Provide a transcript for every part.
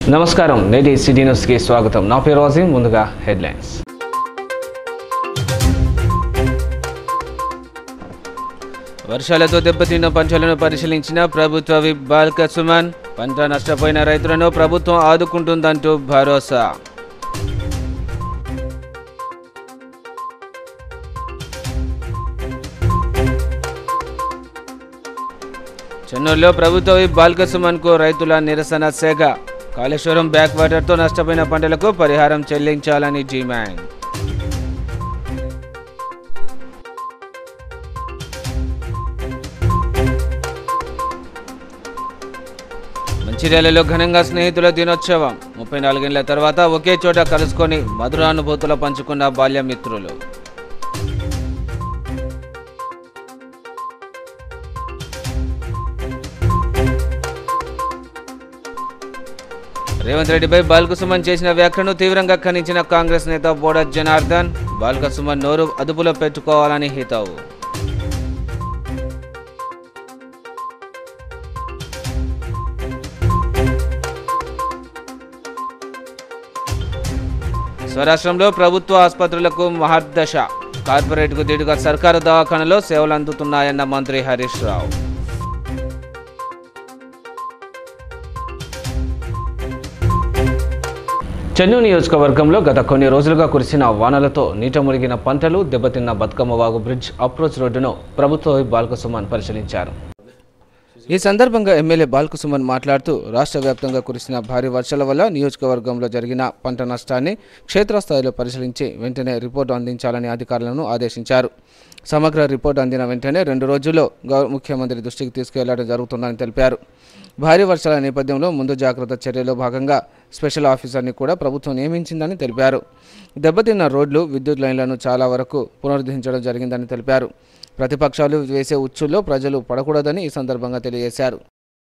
నమస్కారం నేటి సిటీ న్యూస్కి స్వాగతం నా పేరు వాజిం ముందుగా హెడ్లైన్స్ వర్షాలతో దెబ్బతిన్న పంటలను పరిశీలించిన ప్రభుత్వ విప్ బాల్క సుమన్ పంట నష్టపోయిన రైతులను ప్రభుత్వం ఆదుకుంటుందంటూ భరోసా చెన్నూరులో ప్రభుత్వ విప్ బాల్క సుమన్కు రైతుల నిరసన సేగ కాళేశ్వరం బ్యాక్ వాటర్తో నష్టపోయిన పంటలకు పరిహారం చెల్లించాలని డిమాండ్ మంచిర్యాలలో ఘనంగా స్నేహితుల దినోత్సవం ముప్పై నాలుగేళ్ల తర్వాత ఒకే చోట కలుసుకొని మధురానుభూతులు పంచుకున్న బాల్యమిత్రులు రేవంత్ రెడ్డిపై బాల్కసుమన్ చేసిన వ్యాఖ్యను తీవ్రంగా ఖండించిన కాంగ్రెస్ నేత బోడ జనార్దన్ బాల్కసుమన్ నోరు అదుపులో పెట్టుకోవాలని హితవు స్వరాష్ట్రంలో ప్రభుత్వ ఆసుపత్రులకు మహర్దశ కార్పొరేట్కు దీటుగా సర్కారు దవాఖానలో సేవలు అందుతున్నాయన్న మంత్రి హరీష్ రావు చెన్నూరు నియోజకవర్గంలో గత కొన్ని రోజులుగా కురిసిన వానలతో నీట మునిగిన పంటలు దెబ్బతిన్న బతుకమ్మ వాగు బ్రిడ్జ్ అప్రోచ్ రోడ్డును ప్రభుత్వ విప్ బాల్కసుమన్ పరిశీలించారు ఈ సందర్భంగా ఎమ్మెల్యే బాల్కసుమన్ మాట్లాడుతూ రాష్ట్ర వ్యాప్తంగా కురిసిన భారీ వర్షాల వల్ల నియోజకవర్గంలో జరిగిన పంట నష్టాన్ని క్షేత్రస్థాయిలో పరిశీలించి వెంటనే రిపోర్టు అందించాలని అధికారులను ఆదేశించారు సమగ్ర రిపోర్టు అందిన వెంటనే రెండు రోజుల్లో గౌ- ముఖ్యమంత్రి దృష్టికి తీసుకెళ్లడం జరుగుతుందని తెలిపారు భారీ వర్షాల నేపథ్యంలో ముందు జాగ్రత్త చర్యలో భాగంగా స్పెషల్ ఆఫీసర్ని కూడా ప్రభుత్వం నియమించిందని తెలిపారు దెబ్బతిన్న రోడ్లు విద్యుత్ లైన్లను చాలా వరకు పునరుద్ధరించడం జరిగిందని తెలిపారు ప్రతిపక్షాలు వేసే ఉచ్చుల్లో ప్రజలు పడకూడదని ఈ సందర్భంగా తెలియజేశారు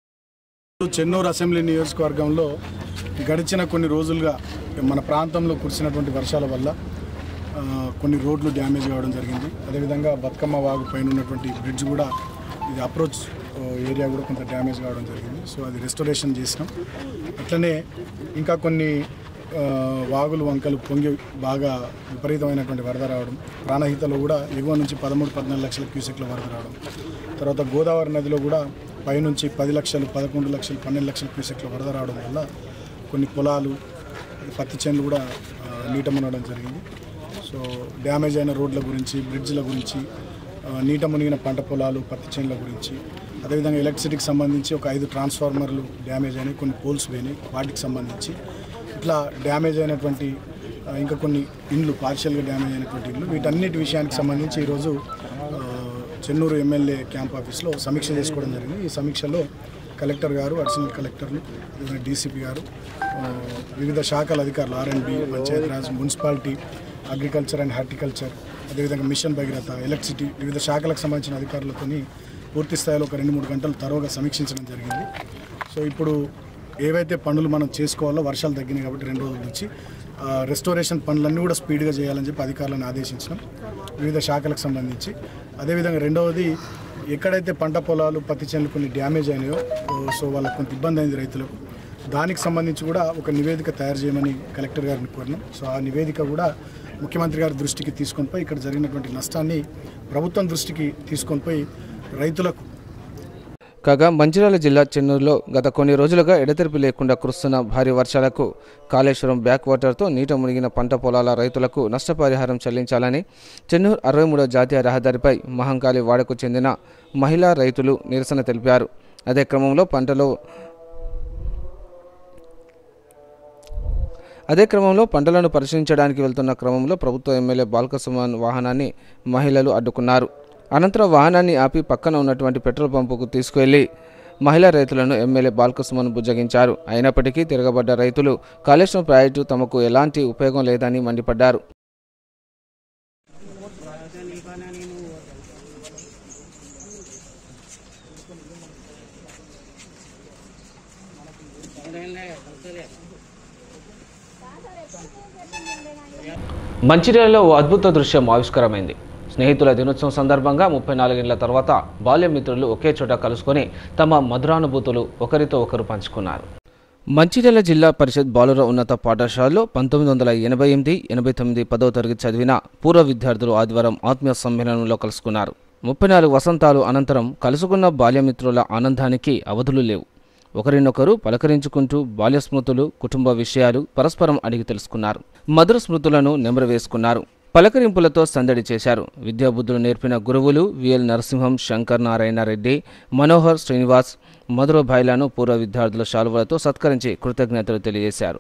చెన్నూరు అసెంబ్లీ నియోజకవర్గంలో గడిచిన కొన్ని రోజులుగా మన ప్రాంతంలో కురిసినటువంటి వర్షాల వల్ల ఆ, కొన్ని రోడ్లు డ్యామేజ్ కావడం జరిగింది అదేవిధంగా బతుకమ్మ వాగు పైన ఉన్నటువంటి బ్రిడ్జ్ కూడా ఇది అప్రోచ్ ఆ, ఏరియా కూడా కొంత డ్యామేజ్ కావడం జరిగింది సో అది రెస్టోరేషన్ చేసినాం అట్లనే ఇంకా కొన్ని ఆ, వాగులు వంకలు పొంగి బాగా విపరీతమైనటువంటి వరద రావడం ప్రాణహితలో కూడా ఎగువ నుంచి పదమూడు పద్నాలుగు లక్షల క్యూసెక్ల వరద రావడం తర్వాత గోదావరి నదిలో కూడా పైనుంచి పది లక్షలు పదకొండు లక్షలు పన్నెండు లక్షల క్యూసెక్ల వరద రావడం వల్ల కొన్ని పొలాలు పత్తి చేనులు కూడా ఆ, నీట మునగడం జరిగింది సో డ్యామేజ్ అయిన రోడ్ల గురించి బ్రిడ్జ్ల గురించి ఆ, నీట మునిగిన పంట పొలాలు పత్తి చేనుల గురించి అదేవిధంగా ఎలక్ట్రిసిటీకి సంబంధించి ఒక ఐదు ట్రాన్స్ఫార్మర్లు డ్యామేజ్ అయినాయి కొన్ని పోల్స్ పోయినాయి వాటికి సంబంధించి ఇట్లా డ్యామేజ్ అయినటువంటి ఆ, ఇంకా కొన్ని ఇండ్లు పార్షియల్గా డ్యామేజ్ అయినటువంటి ఇండ్లు వీటన్నిటి విషయానికి సంబంధించి ఈరోజు ఆ, చెన్నూరు ఎమ్మెల్యే క్యాంప్ ఆఫీస్లో సమీక్ష చేసుకోవడం జరిగింది ఈ సమీక్షలో కలెక్టర్ గారు అడిషనల్ కలెక్టర్లు అదేవిధంగా డీసీపీ గారు ఆ, వివిధ శాఖల అధికారులు R and B Panchayati Raj municipality agriculture and horticulture అదేవిధంగా మిషన్ భగీరథ ఎలక్ట్రిసిటీ వివిధ శాఖలకు సంబంధించిన అధికారులతోని పూర్తి స్థాయిలో ఒక రెండు మూడు గంటలు తరువుగా సమీక్షించడం జరిగింది సో ఇప్పుడు ఏవైతే పనులు మనం చేసుకోవాలో వర్షాలు తగ్గినాయి కాబట్టి రెండు రోజుల నుంచి ఆ, రెస్టోరేషన్ పనులన్నీ కూడా స్పీడ్గా చేయాలని చెప్పి అధికారులను ఆదేశించినాం వివిధ శాఖలకు సంబంధించి అదేవిధంగా రెండవది ఎక్కడైతే పంట పొలాలు పత్తి చేనులు కొన్ని డ్యామేజ్ అయినాయో ఓ, సో వాళ్ళకి కొంత ఇబ్బంది అయింది రైతులకు దానికి సంబంధించి కూడా ఒక నివేదిక తయారు చేయమని కలెక్టర్ గారిని కోరినాం సో ఆ నివేదిక కూడా ముఖ్యమంత్రి గారి దృష్టికి తీసుకొని పోయి ఇక్కడ జరిగినటువంటి నష్టాన్ని ప్రభుత్వం దృష్టికి తీసుకొని పోయి రైతులకు కాగా మంచిర్యాల జిల్లా చెన్నూరులో గత కొన్ని రోజులుగా ఎడతెరిపి లేకుండా కురుస్తున్న భారీ వర్షాలకు కాళేశ్వరం బ్యాక్ వాటర్తో నీట మునిగిన పంట పొలాల రైతులకు నష్టపరిహారం చెల్లించాలని చెన్నూరు అరవై మూడో జాతీయ రహదారిపై మహంకాళి వాడకు చెందిన మహిళా రైతులు నిరసన తెలిపారు అదే క్రమంలో పంటలో అదే క్రమంలో పంటలను పరిశీలించడానికి వెళ్తున్న క్రమంలో ప్రభుత్వ ఎమ్మెల్యే బాల్కసుమన్ వాహనాన్ని మహిళలు అడ్డుకున్నారు అనంతరం వాహనాన్ని ఆపి పక్కన ఉన్నటువంటి పెట్రోల్ పంపుకు తీసుకువెళ్లి మహిళా రైతులను ఎమ్మెల్యే బాల్కసుమన్ బుజ్జగించారు అయినప్పటికీ తిరగబడ్డ రైతులు కాళేశ్వరం ప్రాజెక్టు తమకు ఎలాంటి ఉపయోగం లేదని మండిపడ్డారు మంచిర్యాలలో ఓ అద్భుత దృశ్యం ఆవిష్కరమైంది స్నేహితుల దినోత్సవం సందర్భంగా ముప్పై నాలుగేళ్ల తర్వాత బాల్య మిత్రులు ఒకే చోట కలుసుకొని తమ మధురానుభూతులు ఒకరితో ఒకరు పంచుకున్నారు మంచిర్యాల జిల్లా పరిషత్ బాలుర ఉన్నత పాఠశాలలో పంతొమ్మిది వందల ఎనభై ఎనిమిది ఎనభై తొమ్మిది పదవ తరగతి చదివిన పూర్వ విద్యార్థులు ఆదివారం ఆత్మీయ సమ్మేళనంలో కలుసుకున్నారు ముప్పై నాలుగు వసంతాలు అనంతరం కలుసుకున్న బాల్యమిత్రుల ఆనందానికి అవధులు లేవు ఒకరినొకరు పలకరించుకుంటూ బాల్య స్మృతులు కుటుంబ విషయాలు పరస్పరం అడిగి తెలుసుకున్నారు మధుర స్మృతులను నెమరు వేసుకున్నారు పలకరింపులతో సందడి చేశారు విద్యాబుద్ధులు నేర్పిన గురువులు విఎల్ నరసింహం శంకర్ నారాయణ రెడ్డి మనోహర్ శ్రీనివాస్ మధుర భాయ్లను పూర్వ విద్యార్థుల శాలువలతో సత్కరించి కృతజ్ఞతలు తెలియజేశారు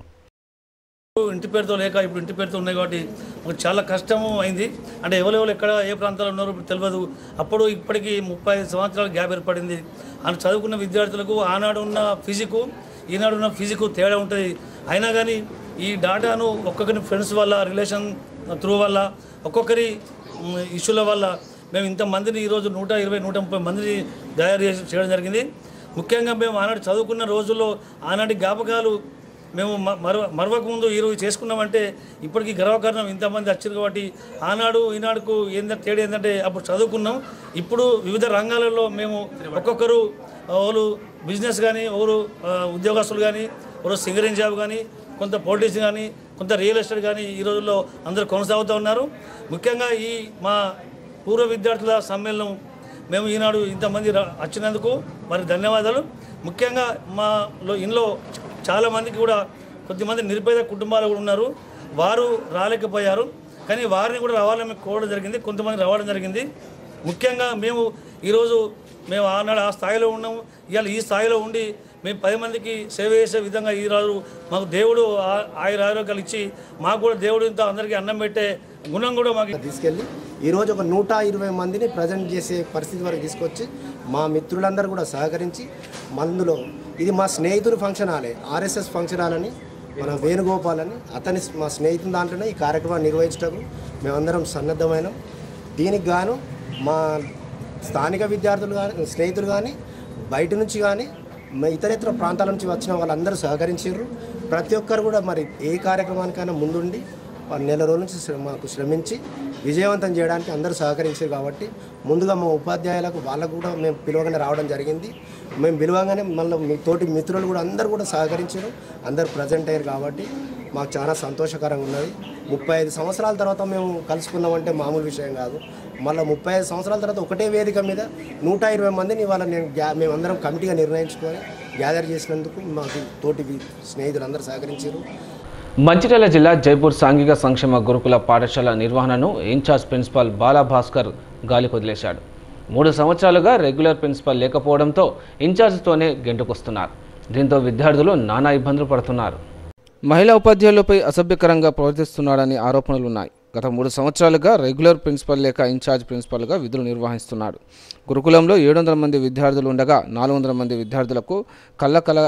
ఇంటి పేరుతో లేక ఇప్పుడు ఇంటి పేరుతో ఉన్నాయి కాబట్టి మాకు చాలా కష్టము అయింది అంటే ఎవరెవరు ఎక్కడ ఏ ప్రాంతాల్లో ఉన్నారో ఇప్పుడు తెలియదు అప్పుడు ఇప్పటికి ముప్పై ఐదు సంవత్సరాల గ్యాప్ ఏర్పడింది అని చదువుకున్న విద్యార్థులకు ఆనాడు ఉన్న ఫిజికు ఈనాడు ఉన్న ఫిజికు తేడా ఉంటుంది అయినా కానీ ఈ డాటాను ఒక్కొక్కరి ఫ్రెండ్స్ వల్ల రిలేషన్ త్రూ వల్ల ఒక్కొక్కరి మ్, ఇష్యూల వల్ల మేము ఇంతమందిని ఈరోజు నూట ఇరవై నూట ముప్పై మందిని తయారు చేసి చేయడం జరిగింది ముఖ్యంగా మేము ఆనాడు చదువుకున్న రోజుల్లో ఆనాటి జ్ఞాపకాలు మేము మ- మరవ మరవక ముందు ఈరోజు చేసుకున్నామంటే ఇప్పటికీ గర్వకారణం ఇంతమంది వచ్చారు కాబట్టి ఆనాడు ఈనాడుకు ఏంటంటే తేడా ఏంటంటే అప్పుడు చదువుకున్నాం ఇప్పుడు వివిధ రంగాలలో మేము ఒక్కొక్కరు ఒకరు బిజినెస్ కానీ ఒకరు ఆ, ఉద్యోగస్తులు కానీ ఒకరు సింగరింగ్ జాబ్ కానీ కొంత పొలిటిక్స్ కానీ కొంత రియల్ ఎస్టేట్ కానీ ఈ రోజుల్లో అందరూ కొనసాగుతూ ఉన్నారు ముఖ్యంగా ఈ మా పూర్వ విద్యార్థుల సమ్మేళనం మేము ఈనాడు ఇంతమంది రా- వచ్చినందుకు మరి ధన్యవాదాలు ముఖ్యంగా మా లో- ఇంట్లో చాలా మందికి కూడా కొద్దిమంది నిరుపేద కుటుంబాలు కూడా ఉన్నారు వారు రాలేకపోయారు కానీ వారిని కూడా రావాలని మేము కోరడం జరిగింది కొంతమంది రావడం జరిగింది ముఖ్యంగా మేము ఈరోజు మేము ఆనాడు ఆ స్థాయిలో ఉన్నాము ఇవాళ ఈ స్థాయిలో ఉండి మేము పది మందికి సేవ చేసే విధంగా ఈ రోజు మాకు దేవుడు ఆ- ఆయుర ఆరోగ్యాలు ఇచ్చి మాకు కూడా దేవుడు ఇంత అందరికీ అన్నం పెట్టే గుణం కూడా మాకు తీసుకెళ్ళి ఈరోజు ఒక నూట ఇరవై మందిని ప్రజెంట్ చేసే పరిస్థితి వరకు తీసుకొచ్చి మా మిత్రులందరూ కూడా సహకరించి మందులో ఇది మా స్నేహితుడు ఫంక్షన్ హాలే ఆర్ఎస్ఎస్ ఫంక్షన్ హాల్ అని మన వేణుగోపాల్ అని అతని మా స్నేహితుని దాంట్లోనే ఈ కార్యక్రమాన్ని నిర్వహించటకు మేమందరం సన్నద్ధమైన దీనికి గాను మా స్థానిక విద్యార్థులు కానీ స్నేహితులు కానీ బయట నుంచి కానీ మ- ఇతరేతర ప్రాంతాల నుంచి వచ్చిన వాళ్ళందరూ సహకరించారు ప్రతి ఒక్కరు కూడా మరి ఏ కార్యక్రమానికైనా ముందుండి వాళ్ళు నెల రోజుల నుంచి శ్ర- మాకు శ్రమించి విజయవంతం చేయడానికి అందరూ సహకరించారు కాబట్టి ముందుగా మా ఉపాధ్యాయులకు వాళ్ళకు కూడా మేము పిలవగానే రావడం జరిగింది మేము పిలవగానే మళ్ళీ మీ తోటి మిత్రులు కూడా అందరూ కూడా సహకరించారు అందరు ప్రజెంట్ అయ్యారు కాబట్టి మాకు చాలా సంతోషకరంగా ఉన్నది ముప్పై ఐదు సంవత్సరాల తర్వాత మేము కలుసుకున్నామంటే మామూలు విషయం కాదు మళ్ళీ ముప్పై ఐదు సంవత్సరాల తర్వాత ఒకటే వేదిక మీద నూట ఇరవై మందిని ఇవాళ నేను గ్యా మేమందరం కమిటీగా నిర్ణయించుకొని గ్యాదర్ చేసినందుకు మాకు తోటి వి- స్నేహితులందరూ సహకరించారు మంచిర్యాల జిల్లా జైపూర్ సాంఘిక సంక్షేమ గురుకుల పాఠశాల నిర్వహణను ఇన్ఛార్జ్ ప్రిన్సిపాల్ బాలా భాస్కర్ గాలి కొదిలేశాడు మూడు సంవత్సరాలుగా రెగ్యులర్ ప్రిన్సిపాల్ లేకపోవడంతో ఇన్ఛార్జ్తోనే గెంటుకొస్తున్నారు దీంతో విద్యార్థులు నానా ఇబ్బందులు పడుతున్నారు మహిళా ఉపాధ్యాయులపై అసభ్యకరంగా ప్రవర్తిస్తున్నాడని ఆరోపణలున్నాయి గత మూడు సంవత్సరాలుగా రెగ్యులర్ ప్రిన్సిపల్ లేక ఇన్ఛార్జ్ ప్రిన్సిపల్గా విధులు నిర్వహిస్తున్నాడు గురుకులంలో ఏడు వందల మంది విద్యార్థులు ఉండగా నాలుగు వందల మంది విద్యార్థులకు కళ్ళ కల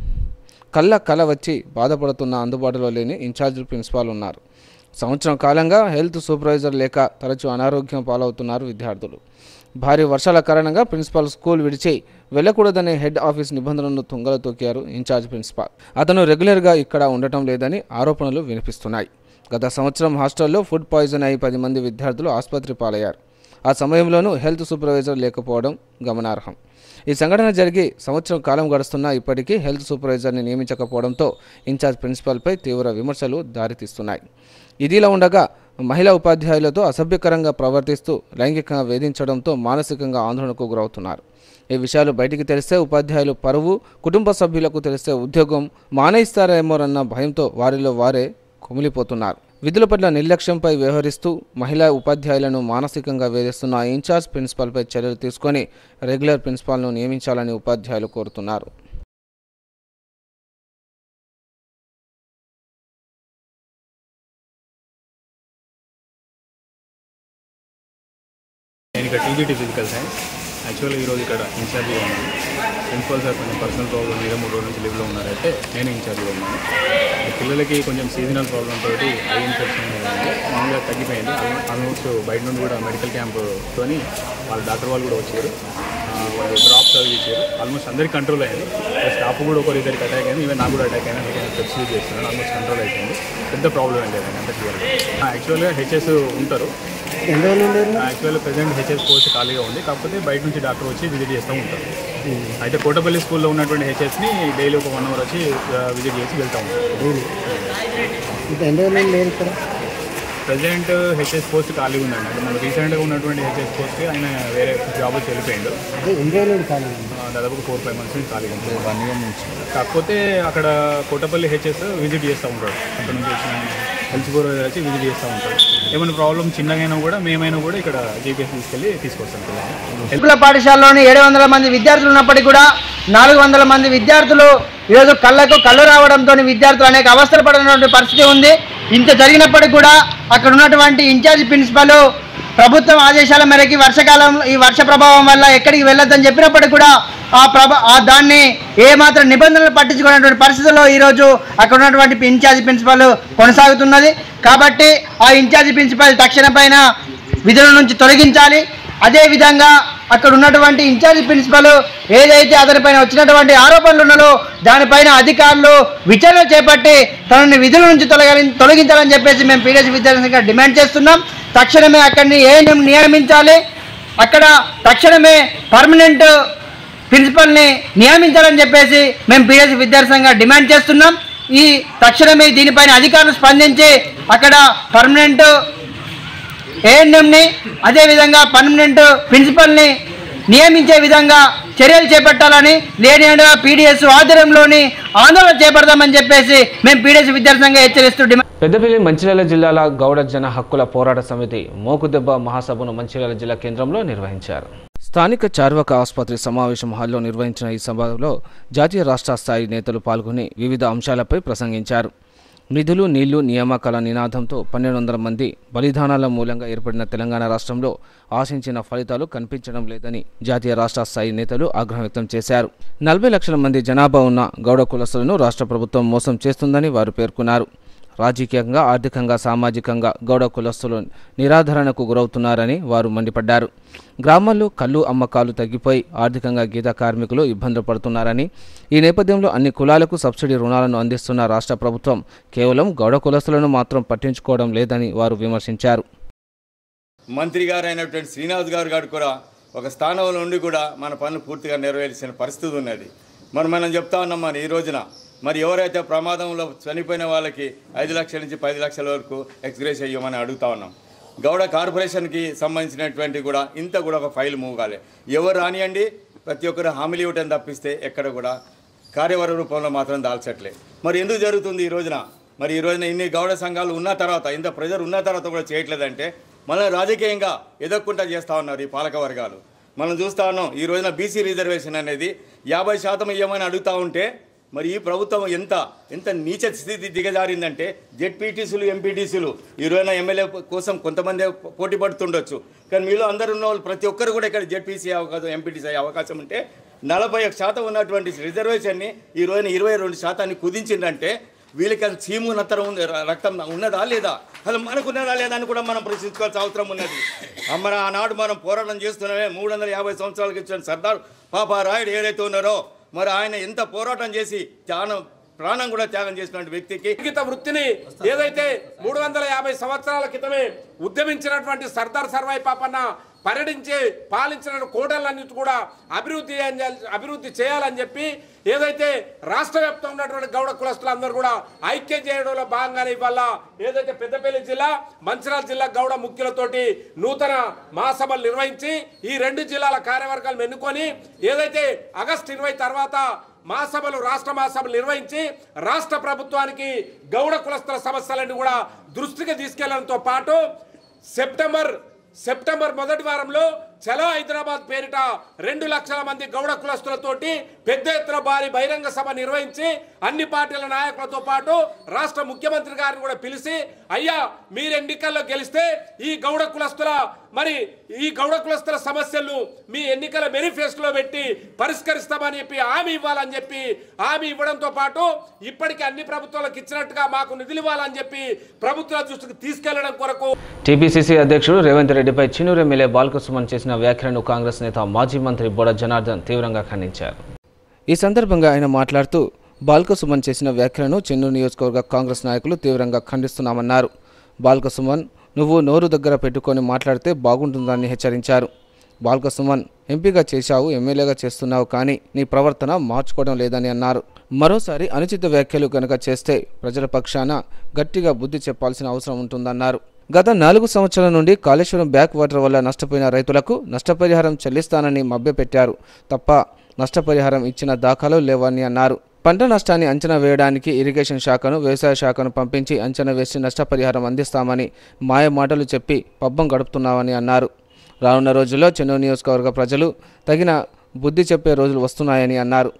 కళ్ళ కల వచ్చి బాధపడుతున్న అందుబాటులో లేని ఇన్ఛార్జ్ ప్రిన్సిపాల్ ఉన్నారు సంవత్సరం కాలంగా హెల్త్ సూపర్వైజర్ లేక తరచూ అనారోగ్యం పాలవుతున్నారు విద్యార్థులు భారీ వర్షాల కారణంగా ప్రిన్సిపాల్ స్కూల్ విడిచి వెళ్ళకూడదనే హెడ్ ఆఫీస్ నిబంధనలను తుంగలో తొక్కారు ఇన్ఛార్జ్ ప్రిన్సిపాల్ అతను రెగ్యులర్గా ఇక్కడ ఉండటం లేదని ఆరోపణలు వినిపిస్తున్నాయి గత సంవత్సరం హాస్టల్లో ఫుడ్ పాయిజన్ అయి పది మంది విద్యార్థులు ఆసుపత్రి పాలయ్యారు ఆ సమయంలోనూ హెల్త్ సూపర్వైజర్ లేకపోవడం గమనార్హం ఈ సంఘటన జరిగి సంవత్సరం కాలం గడుస్తున్నా ఇప్పటికీ హెల్త్ సూపర్వైజర్ని నియమించకపోవడంతో ఇన్ఛార్జ్ ప్రిన్సిపాల్పై తీవ్ర విమర్శలు దారితీస్తున్నాయి ఇదిలా ఉండగా మహిళా ఉపాధ్యాయులతో అసభ్యకరంగా ప్రవర్తిస్తూ లైంగికంగా వేధించడంతో మానసికంగా ఆందోళనకు గురవుతున్నారు ఈ విషయాలు బయటికి తెలిస్తే ఉపాధ్యాయులు పరువు కుటుంబ సభ్యులకు తెలిస్తే ఉద్యోగం మానేస్తారేమోనన్న భయంతో వారిలో వారే కుమిలిపోతున్నారు విధుల పట్ల నిర్లక్ష్యంపై వ్యవహరిస్తూ మహిళా ఉపాధ్యాయులను మానసికంగా వేధిస్తున్న ఇన్ఛార్జ్ ప్రిన్సిపాల్పై చర్యలు తీసుకొని రెగ్యులర్ ప్రిన్సిపాల్ను నియమించాలని ఉపాధ్యాయులు కోరుతున్నారు నేను ఇక్కడ టీజీటీ ఫిజికల్ సైన్స్ యాక్చువల్లీ ఈరోజు ఇక్కడ ఇన్ఛార్జిగా ఉన్నాను ప్రిన్సిపల్ సార్ కొంచెం పర్సనల్ ప్రాబ్లం మీద మూడు రోజుల నుంచి లీవ్లో ఉన్నారైతే నేను ఇన్ఛార్జిగా ఉన్నాను ఈ పిల్లలకి కొంచెం సీజనల్ ప్రాబ్లం తోటి ఐ ఇన్ఫెక్షన్ అనేది మామూలుగా తగ్గిపోయింది ఆల్మోస్ట్ బయట నుండి కూడా మెడికల్ క్యాంప్తోని వాళ్ళ డాక్టర్ వాళ్ళు కూడా వచ్చారు ఆ, వాళ్ళు డ్రాప్స్ అవి ఇచ్చారు ఆల్మోస్ట్ అందరికి కంట్రోల్ అయింది స్టాఫ్ కూడా ఒకరి ఇద్దరికి అటాక్ అయింది ఈవెన్ నాకు కూడా అటాక్ అయినా నేను స్టెప్స్ యూజ్ చేస్తున్నాను ఆల్మోస్ట్ కంట్రోల్ అయిపోయింది పెద్ద ప్రాబ్లం ఏం లేదండి అంత క్లియర్ యాక్చువల్గా హెచ్ఎస్ ఉంటారు యాక్చువల్ ప్రెసెంట్ హెచ్ఎస్ పోస్ట్ ఖాళీగా ఉంది కాకపోతే బయట నుంచి డాక్టర్ వచ్చి విజిట్ చేస్తూ ఉంటారు అయితే కోటపల్లి స్కూల్లో ఉన్నటువంటి హెచ్ఎస్ని డైలీ ఒక వన్ అవర్ వచ్చి విజిట్ చేసి వెళ్తా ఉంటాం ఇంకా ఎన్ని రోజులు లేదు ఇక్కడ ప్రజెంట్ హెచ్ఎస్ పోస్ట్ ఖాళీగా ఉందండి అంటే మన రీసెంట్గా ఉన్నటువంటి హెచ్ఎస్ పోస్ట్కి ఆయన వేరే జాబ్ వచ్చి వెళ్ళిపోయిండు అదే ఎన్ని రోజులు ఉంది ఖాళీ ఆ, దాదాపు ఫోర్ ఫైవ్ మంత్స్ నుంచి ఖాళీగా ఉంటుంది వన్ ఇయర్ నుంచి కాకపోతే అక్కడ కోటపల్లి హెచ్ఎస్ విజిట్ చేస్తూ ఉంటాడు అక్కడ నుంచి వచ్చిన హెల్త్ బోర్ వచ్చి విజిట్ చేస్తూ ఉంటాడు ఏమైనా ప్రాబ్లం చిన్నగైనా కూడా మేమైనా కూడా ఇక్కడ జీపీఎస్ తీసుకెళ్ళి తీసుకొస్తాం పిల్లల్ని గురుకుల పాఠశాలలోని ఏడు వందల మంది విద్యార్థులు ఉన్నప్పటికీ కూడా నాలుగు వందల మంది విద్యార్థులు ఈరోజు కళ్ళకు కళ్ళు రావడంతో విద్యార్థులు అనేక అవస్థలు పడినటువంటి పరిస్థితి ఉంది ఇంత జరిగినప్పటికీ కూడా అక్కడ ఉన్నటువంటి ఇన్ఛార్జ్ ప్రిన్సిపల్ ప్రభుత్వం ఆదేశాల మేరకు ఈ వర్షకాలం ఈ వర్ష ప్రభావం వల్ల ఎక్కడికి వెళ్ళొద్దని చెప్పినప్పటికీ కూడా ఆ ప్రభ ఆ దాన్ని ఏమాత్రం నిబంధనలు పట్టించుకునేటువంటి పరిస్థితుల్లో ఈరోజు అక్కడ ఉన్నటువంటి ఇన్ఛార్జ్ ప్రిన్సిపల్ కొనసాగుతున్నది కాబట్టి ఆ ఇన్ఛార్జ్ ప్రిన్సిపల్ తక్షణ పైన విధుల నుంచి తొలగించాలి అదేవిధంగా అక్కడ ఉన్నటువంటి ఇన్ఛార్జ్ ప్రిన్సిపల్ ఏదైతే అతనిపైన వచ్చినటువంటి ఆరోపణలు ఉన్నాయో దానిపైన అధికారులు విచారణ చేపట్టి తనని విధుల నుంచి తొలగి తొలగించాలని చెప్పేసి మేము పీడిఎస్ విద్యార్థిగా డిమాండ్ చేస్తున్నాం తక్షణమే అక్కడిని ఏ నియమించాలి అక్కడ తక్షణమే పర్మనెంట్ ప్రిన్సిపల్ని నియమించాలని చెప్పేసి మేము పీడిఎస్ విద్యార్థిగా డిమాండ్ చేస్తున్నాం ఈ తక్షణమే దీనిపైన అధికారులు స్పందించి అక్కడ పర్మనెంట్ ఏఎన్ఎంని అదేవిధంగా పర్మనెంట్ ప్రిన్సిపల్ని నియమించే విధంగా చర్యలు చేపట్టాలని లేని పీడిఎస్ ఆధ్వర్యంలోని ఆందోళన చేపడదామని చెప్పేసి మేము పీడిఎస్ విద్యార్థిగా హెచ్చరిస్తూ డిమాండ్ పెద్దపల్లి మంచిర్యాల జిల్లాల గౌడ జన హక్కుల పోరాట సమితి మోకుదెబ్బ మహాసభను మంచిర్యాల జిల్లా కేంద్రంలో నిర్వహించారు స్థానిక చార్వక ఆసుపత్రి సమావేశం హాల్లో నిర్వహించిన ఈ సభలో జాతీయ రాష్ట్ర స్థాయి నేతలు పాల్గొని వివిధ అంశాలపై ప్రసంగించారు నిధులు నీళ్లు నియామకాల నినాదంతో పన్నెండు వందల మంది బలిదానాల మూలంగా ఏర్పడిన తెలంగాణ రాష్ట్రంలో ఆశించిన ఫలితాలు కనిపించడం లేదని జాతీయ రాష్ట్ర స్థాయి నేతలు ఆగ్రహం వ్యక్తం చేశారు నలభై లక్షల మంది జనాభా ఉన్న గౌడ కులస్తులను రాష్ట్ర ప్రభుత్వం మోసం చేస్తుందని వారు పేర్కొన్నారు రాజకీయంగా ఆర్థికంగా సామాజికంగా గౌడ కులస్తులు నిరాధరణకు గురవుతున్నారని వారు మండిపడ్డారు గ్రామాల్లో కళ్ళు అమ్మకాలు తగ్గిపోయి ఆర్థికంగా గీత కార్మికులు ఇబ్బందులు పడుతున్నారని ఈ నేపథ్యంలో అన్ని కులాలకు సబ్సిడీ రుణాలను అందిస్తున్న రాష్ట్ర ప్రభుత్వం కేవలం గౌడ కులస్తులను మాత్రం పట్టించుకోవడం లేదని వారు విమర్శించారు మంత్రి గారు అయినటువంటి శ్రీనివాస్ గారు గారు కూడా ఒక స్థానంలో ఉండి కూడా మన పనులు పూర్తిగా నెరవేర్చిన పరిస్థితి ఉన్నది మరి మనం చెప్తా ఉన్నాం మరి ఈ రోజున మరి ఎవరైతే ప్రమాదంలో చనిపోయిన వాళ్ళకి ఐదు లక్షల నుంచి పది లక్షల వరకు ఎక్స్గ్రేస్ అయ్యమని అడుగుతా ఉన్నాం గౌడ కార్పొరేషన్కి సంబంధించినటువంటి కూడా ఇంత కూడా ఒక ఫైల్ మూవ్ కాలే ఎవరు రానియండి ప్రతి ఒక్కరు హామీలు ఇవ్వటం తప్పిస్తే ఎక్కడ కూడా కార్యవర రూపంలో మాత్రం దాల్చట్లే మరి ఎందుకు జరుగుతుంది ఈ రోజున మరి ఈ రోజున ఇన్ని గౌడ సంఘాలు ఉన్న తర్వాత ఇంత ప్రజలు ఉన్న తర్వాత కూడా చేయట్లేదంటే మనం రాజకీయంగా ఎదక్కుంటా చేస్తూ ఉన్నారు ఈ పాలక వర్గాలు మనం చూస్తా ఉన్నాం ఈ రోజున బీసీ రిజర్వేషన్ అనేది యాభై శాతం ఇవ్వమని అడుగుతా ఉంటే మరి ఈ ప్రభుత్వం ఎంత ఎంత నీచ స్థితి దిగజారిందంటే జెడ్పీటీసీలు ఎంపీటీసీలు ఈ రోజున ఎమ్మెల్యే కోసం కొంతమంది పోటీ పడుతుండొచ్చు కానీ మీలో అందరు ఉన్న వాళ్ళు ప్రతి ఒక్కరు కూడా ఇక్కడ జెడ్పీసీ అవకాశం ఎంపీటీసీ అయ్యే అవకాశం ఉంటే నలభై ఒక శాతం ఉన్నటువంటి రిజర్వేషన్ని ఈ రోజున ఇరవై రెండు శాతాన్ని కుదించిందంటే వీళ్ళకి అది చీము నత్తరం ఉంది ర- రక్తం ఉన్నదా లేదా అసలు మనకున్నదా లేదా అని కూడా మనం ప్రశ్నించుకోవాల్సిన అవసరం ఉన్నది మరి ఆనాడు మనం పోరాటం చేస్తున్నామే మూడు వందల యాభై సంవత్సరాలకు ఇచ్చిన సర్దార్ పాపారాయుడు ఏదైతే ఉన్నారో మరి ఆయన ఎంత పోరాటం చేసి త్యాగం ప్రాణం కూడా త్యాగం చేసినటువంటి వ్యక్తికి సంగీత వృత్తిని ఏదైతే మూడు వందల యాభై సంవత్సరాల క్రితమే ఉద్యమించినటువంటి సర్దార్ సర్వాయి పాపన్న పర్యటించి పాలించిన కోటలన్నిటి కూడా అభివృద్ధి చేయాలి- అభివృద్ధి చేయాలని చెప్పి ఏదైతే రాష్ట్ర వ్యాప్తంగా ఉన్నటువంటి గౌడ కులస్తులందరూ కూడా ఐక్యం చేయడంలో భాగంగానే ఇవాళ ఏదైతే పెద్దపల్లి జిల్లా మంచిర్యాల జిల్లా గౌడ ముఖ్యులతోటి నూతన మహాసభలు నిర్వహించి ఈ రెండు జిల్లాల కార్యవర్గాలను ఎన్నుకొని ఏదైతే ఆగస్టు ఇరవై తర్వాత మహాసభలు రాష్ట్ర మహాసభలు నిర్వహించి రాష్ట్ర ప్రభుత్వానికి గౌడ కులస్తుల సమస్యలన్నీ కూడా దృష్టికి తీసుకెళ్లడంతో పాటు సెప్టెంబర్ సెప్టెంబర్ మొదటి వారంలో చలో హైదరాబాద్ పేరిట రెండు లక్షల మంది గౌడ కులస్తులతోటి పెద్ద ఎత్తున భారీ బహిరంగ సభ నిర్వహించి అన్ని పార్టీల నాయకులతో పాటు రాష్ట్ర ముఖ్యమంత్రి గారిని కూడా పిలిచి అయ్యా మీరు ఎన్నికల్లో గెలిస్తే ఈ గౌడ కులస్తుల మరి ఈ గౌడ కులస్తుల సమస్యలను మీ ఎన్నికల మేనిఫెస్టోలో పెట్టి పరిష్కరిస్తామని చెప్పి హామీ ఇవ్వాలని చెప్పి హామీ ఇవ్వడంతో పాటు ఇప్పటికీ అన్ని ప్రభుత్వాలకు ఇచ్చినట్టుగా మాకు నిధులు ఇవ్వాలని చెప్పి ప్రభుత్వాల దృష్టికి తీసుకెళ్లడం కొరకు టీపీసీసీ అధ్యక్షుడు రేవంత్ రెడ్డిపై చిన్నూరు ఎమ్మెల్యే బాల్కసుమన్ చేసిన వ్యాఖ్యలను కాంగ్రెస్ నేత మాజీ మంత్రి బొడ జనార్దన్ తీవ్రంగా ఖండించారు ఈ సందర్భంగా ఆయన మాట్లాడుతూ బాల్కసుమన్ చేసిన వ్యాఖ్యలను చెన్నూరు నియోజకవర్గ కాంగ్రెస్ నాయకులు తీవ్రంగా ఖండిస్తున్నామన్నారు బాల్కసుమన్ నువ్వు నోరు దగ్గర పెట్టుకొని మాట్లాడితే బాగుంటుందని హెచ్చరించారు బాల్కసుమన్ ఎంపీగా చేశావు ఎమ్మెల్యేగా చేస్తున్నావు కానీ నీ ప్రవర్తన మార్చుకోవడం లేదని అన్నారు మరోసారి అనుచిత వ్యాఖ్యలు కనుక చేస్తే ప్రజల పక్షాన గట్టిగా బుద్ధి చెప్పాల్సిన అవసరం ఉంటుందన్నారు గత నాలుగు సంవత్సరాల నుండి కాళేశ్వరం బ్యాక్ వాటర్ వల్ల నష్టపోయిన రైతులకు నష్టపరిహారం చెల్లిస్తానని మభ్యపెట్టారు తప్ప నష్టపరిహారం ఇచ్చిన దాఖలు లేవని అన్నారు పంట నష్టాన్ని అంచనా వేయడానికి ఇరిగేషన్ శాఖను వ్యవసాయ శాఖను పంపించి అంచనా వేసి నష్టపరిహారం అందిస్తామని మాయ మాటలు చెప్పి పబ్బం గడుపుతున్నామని అన్నారు రానున్న రోజుల్లో చెన్నూరు నియోజకవర్గ ప్రజలు తగిన బుద్ధి చెప్పే రోజులు వస్తున్నాయని అన్నారు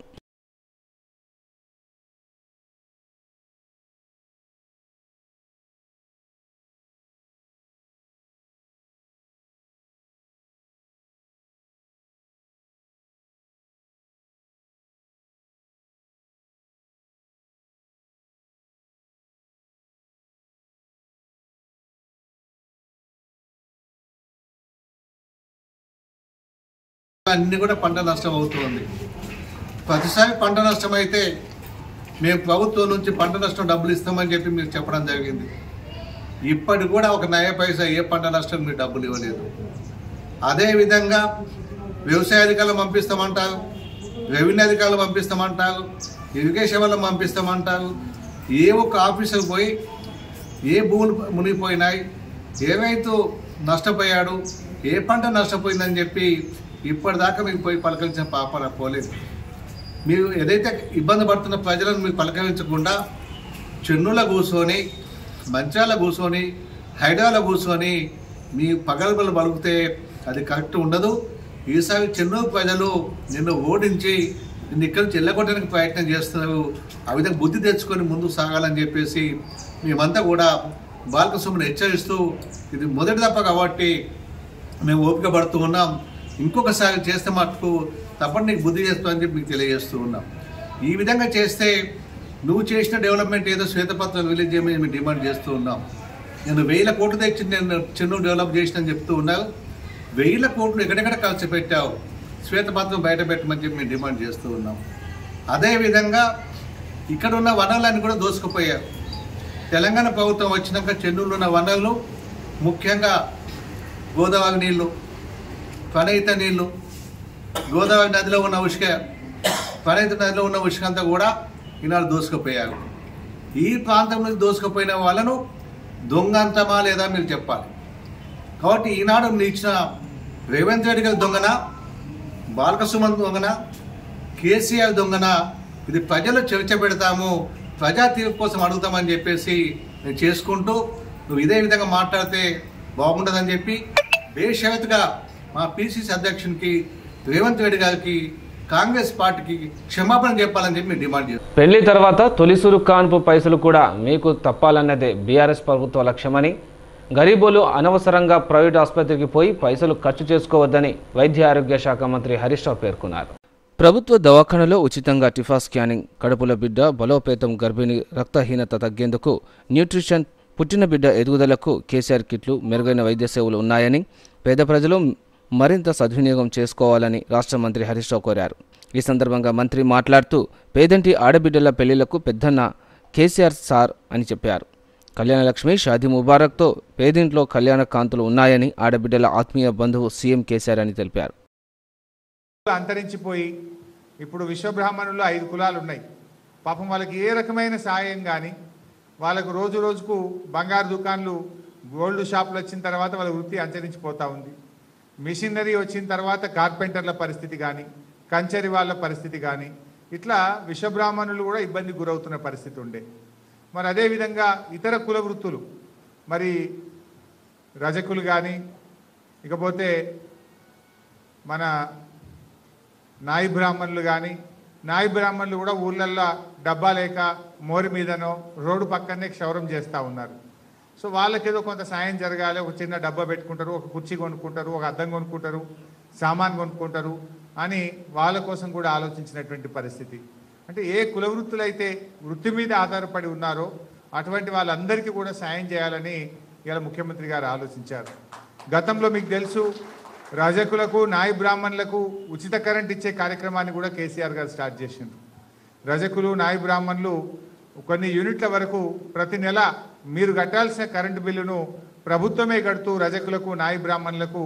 అన్ని కూడా పంట నష్టం అవుతుంది ప్రతిసారి పంట నష్టం అయితే మేము ప్రభుత్వం నుంచి పంట నష్టం డబ్బులు ఇస్తామని చెప్పి మీరు చెప్పడం జరిగింది ఇప్పటి కూడా ఒక నయ పైసా ఏ పంట నష్టం మీరు డబ్బులు ఇవ్వలేదు అదేవిధంగా వ్యవసాయ అధికారులు పంపిస్తామంటారు రెవెన్యూ అధికారులు పంపిస్తామంటారు ఇరిగేషన్ వాళ్ళని పంపిస్తామంటారు ఏ ఒక్క ఆఫీసర్ పోయి ఏ భూములు మునిగిపోయినాయి ఏ రైతు నష్టపోయాడు ఏ పంట నష్టపోయిందని చెప్పి ఇప్పటిదాకా మీకు పోయి పలకరించిన పాప పోలేదు మీరు ఏదైతే ఇబ్బంది పడుతున్న ప్రజలను మీరు పలకరించకుండా చెన్నుల కూర్చొని మంచాల కూర్చొని హైదరాబాద్లో కూర్చొని మీ పగలబలు పలుకుతే అది కరెక్ట్ ఉండదు ఈసారి చెన్నూరు ప్రజలు నిన్ను ఓడించి నిన్ను ఇక్కడ నుంచి వెళ్ళగొట్టడానికి ప్రయత్నం చేస్తున్నారు ఆ విధంగా బుద్ధి తెచ్చుకొని ముందుకు సాగాలని చెప్పేసి మేమంతా కూడా బాలకసుమని హెచ్చరిస్తూ ఇది మొదటి తప్ప కాబట్టి మేము ఓపిక పడుతూ ఉన్నాం ఇంకొకసారి చేస్తే మటుకు తప్పని నీకు బుద్ధి చేస్తామని చెప్పి మీకు తెలియజేస్తూ ఉన్నాం ఈ విధంగా చేస్తే నువ్వు చేసిన డెవలప్మెంట్ ఏదో శ్వేతపత్రం రిలీజ్ చేయమని మేము డిమాండ్ చేస్తూ ఉన్నాం నేను వేల కోట్లు తెచ్చి నేను చెన్నూరు డెవలప్ చేసినని చెప్తూ ఉన్నావు వేల కోట్లు ఎక్కడెక్కడ ఖర్చు పెట్టావు శ్వేతపత్రం బయట పెట్టమని చెప్పి మేము డిమాండ్ చేస్తూ ఉన్నాం అదేవిధంగా ఇక్కడ ఉన్న వనరులన్నీ కూడా దోసుకుపోయారు తెలంగాణ ప్రభుత్వం వచ్చినాక చెన్నూరులో ఉన్న వనరులు ముఖ్యంగా గోదావరి నీళ్లు ప్రణయిత నీళ్లు గోదావరి నదిలో ఉన్న ఉష్క ప్రణయిత నదిలో ఉన్న ఉష్క అంతా కూడా ఈనాడు దోసుకుపోయారు ఈ ప్రాంతం నుంచి దోసుకుపోయిన వాళ్ళను దొంగంతమా లేదా మీరు చెప్పాలి కాబట్టి ఈనాడు మీరు ఇచ్చిన రేవంత్ రెడ్డి గారి దొంగన బాలకసుమన్ దొంగన కేసీఆర్ దొంగన ఇది ప్రజలు చర్చ పెడతాము ప్రజా తీర్పు కోసం అడుగుతామని చెప్పేసి నేను చేసుకుంటూ నువ్వు ఇదే విధంగా మాట్లాడితే బాగుండదని చెప్పి బేషరతుగా మా పిసిసి అధ్యక్షునికి రేవంత్ రెడ్డి గారికి కాంగ్రెస్ పార్టీకి క్షమాపణ చెప్పాలని చెప్పి మేము డిమాండ్ చేస్తాం పెళ్లి తర్వాత తొలిసూరు కాన్పు పైసలు కూడా మీకు తప్పాలన్నదే బీఆర్ఎస్ ప్రభుత్వ లక్ష్యమని గరీబులు అనవసరంగా ప్రైవేట్ ఆసుపత్రికి పోయి పైసలు ఖర్చు చేసుకోవద్దని వైద్య ఆరోగ్య శాఖ మంత్రి హరీష్ రావు పేర్కొన్నారు ప్రభుత్వ దవాఖానలో ఉచితంగా టిఫా స్కానింగ్ కడుపుల బిడ్డ బలోపేతం గర్భిణి రక్తహీనత తగ్గేందుకు న్యూట్రిషన్ పుట్టిన బిడ్డ ఎదుగుదలకు కేసీఆర్ కిట్లు మెరుగైన వైద్య సేవలు ఉన్నాయని పేద ప్రజలు మరింత సద్వినియోగం చేసుకోవాలని రాష్ట్ర మంత్రి హరీష్ రావు కోరారు ఈ సందర్భంగా మంత్రి మాట్లాడుతూ పేదంటి ఆడబిడ్డల పెళ్లిళ్లకు పెద్దన్న కేసీఆర్ సార్ అని చెప్పారు కళ్యాణలక్ష్మి షాదీ ముబారక్తో పేదింట్లో కళ్యాణ కాంతులు ఉన్నాయని ఆడబిడ్డల ఆత్మీయ బంధువు సీఎం కేసీఆర్ అని తెలిపారు అంతరించిపోయి ఇప్పుడు విశ్వబ్రాహ్మణుల్లో ఐదు కులాలు ఉన్నాయి పాపం వాళ్ళకి ఏ రకమైన సాయం కానీ వాళ్ళకు రోజు రోజుకు బంగారు దుకాన్లు గోల్డ్ షాపులు వచ్చిన తర్వాత వాళ్ళ వృత్తి అంతరించిపోతూ ఉంది మిషనరీ వచ్చిన తర్వాత కార్పెంటర్ల పరిస్థితి కానీ కంచరి వాళ్ళ పరిస్థితి కానీ ఇట్లా విశ్వబ్రాహ్మణులు కూడా ఇబ్బంది గురవుతున్న పరిస్థితి ఉండే మరి అదేవిధంగా ఇతర కుల వృత్తులు మరి రజకులు కానీ ఇకపోతే మన నాయి బ్రాహ్మణులు కానీ నాయి బ్రాహ్మణులు కూడా ఊళ్ళల్లో డబ్బా లేక మోరి మీదనో రోడ్డు పక్కనే క్షౌరం చేస్తూ ఉన్నారు సో వాళ్ళకి ఏదో కొంత సాయం జరగాలి ఒక చిన్న డబ్బా పెట్టుకుంటారు ఒక కుర్చీ కొనుక్కుంటారు ఒక అద్దం కొనుక్కుంటారు సామాన్ కొనుక్కుంటారు అని వాళ్ళ కోసం కూడా ఆలోచించినటువంటి పరిస్థితి అంటే ఏ కుల వృత్తులైతే వృత్తి మీద ఆధారపడి ఉన్నారో అటువంటి వాళ్ళందరికీ కూడా సాయం చేయాలని ఇలా ముఖ్యమంత్రి గారు ఆలోచించారు గతంలో మీకు తెలుసు రజకులకు నాయి బ్రాహ్మణులకు ఉచిత కరెంట్ ఇచ్చే కార్యక్రమాన్ని కూడా కేసీఆర్ గారు స్టార్ట్ చేసిండ్రు రజకులు నాయి బ్రాహ్మణులు కొన్ని యూనిట్ల వరకు ప్రతి నెల మీరు కట్టాల్సిన కరెంటు బిల్లును ప్రభుత్వమే కడుతూ రజకులకు నాయి బ్రాహ్మణులకు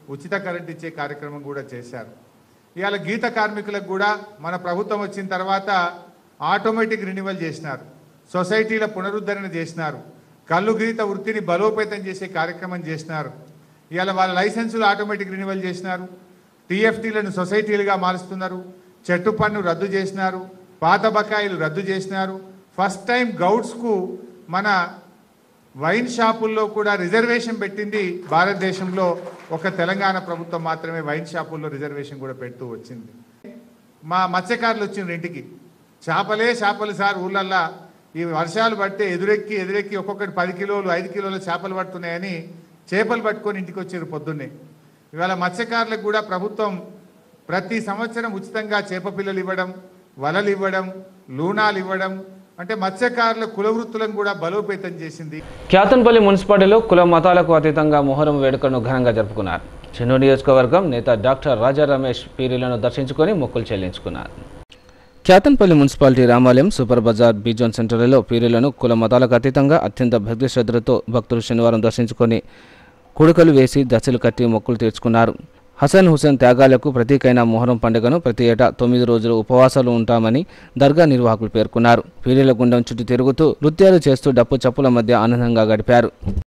ఉచిత కరెంట్ ఇచ్చే కార్యక్రమం కూడా చేశారు ఇవాళ గీత కార్మికులకు కూడా మన ప్రభుత్వం వచ్చిన తర్వాత ఆటోమేటిక్ రెన్యువల్ చేసినారు సొసైటీల పునరుద్ధరణ చేసినారు కళ్ళు గీత వృత్తిని బలోపేతం చేసే కార్యక్రమం చేసినారు ఇవాళ వాళ్ళ లైసెన్సులు ఆటోమేటిక్ రెన్యువల్ చేసినారు టీఎఫ్టీలను సొసైటీలుగా మారుస్తున్నారు చెట్టు పన్ను రద్దు చేసినారు పాత బకాయిలు రద్దు చేసినారు ఫస్ట్ టైం గౌడ్స్కు మన వైన్ షాపుల్లో కూడా రిజర్వేషన్ పెట్టింది భారతదేశంలో ఒక తెలంగాణ ప్రభుత్వం మాత్రమే వైన్ షాపుల్లో రిజర్వేషన్ కూడా పెడుతూ వచ్చింది మా మత్స్యకారులు వచ్చిండ్రు ఇంటికి చేపలే చేపలు సార్ ఊళ్ళల్లా ఈ వర్షాలు పడితే ఎదురెక్కి ఎదురెక్కి ఒక్కొక్కటి పది కిలోలు ఐదు కిలోల చేపలు పడుతున్నాయని చేపలు పట్టుకొని ఇంటికి వచ్చారు పొద్దున్నే ఇవాళ మత్స్యకారులకు కూడా ప్రభుత్వం ప్రతి సంవత్సరం ఉచితంగా చేప పిల్లలు ఇవ్వడం వలలు ఇవ్వడం లూనాలు ఇవ్వడం అంటే మత్స్యకారుల కుల వృత్తులను కూడా బలోపేతం చేసింది క్యాతన్పల్లి మున్సిపాలిటీలో కుల మతాలకు అతీతంగా మొహరం వేడుకను ఘనంగా జరుపుకున్నారు చెన్నూరు నియోజకవర్గం నేత డాక్టర్ రాజా రమేష్ పీరీలను దర్శించుకొని మొక్కులు చెల్లించుకున్నారు క్యాతన్పల్లి మున్సిపాలిటీ రామాలయం సూపర్ బజార్ బీజోన్ సెంటర్లలో పీరీలను కుల మతాలకు అతీతంగా అత్యంత భక్తి శ్రద్ధలతో భక్తులు శనివారం దర్శించుకొని కుడుకలు వేసి దశలు కట్టి మొక్కులు తీర్చుకున్నారు హసన్ హుసేన్ త్యాగాలకు ప్రతీకైన మొహరం పండుగను ప్రతి ఏటా తొమ్మిది రోజులు ఉపవాసాలు ఉంటామని దర్గా నిర్వాహకులు పేర్కొన్నారు పీరీల గుండం చుట్టూ తిరుగుతూ నృత్యాలు చేస్తూ డప్పు చప్పుల మధ్య ఆనందంగా గడిపారు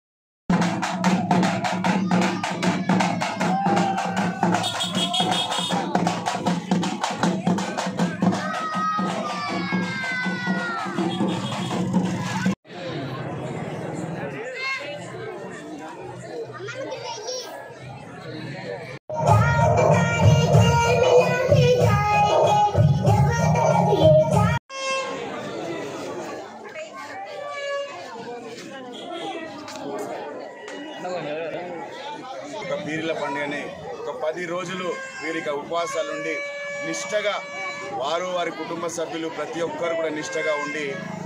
ఒక పీరిల పండుగని ఒక పది రోజులు వీరికి ఉపవాసాలు ఉండి నిష్టగా వారు వారి కుటుంబ సభ్యులు ప్రతి ఒక్కరు కూడా నిష్టగా ఉండి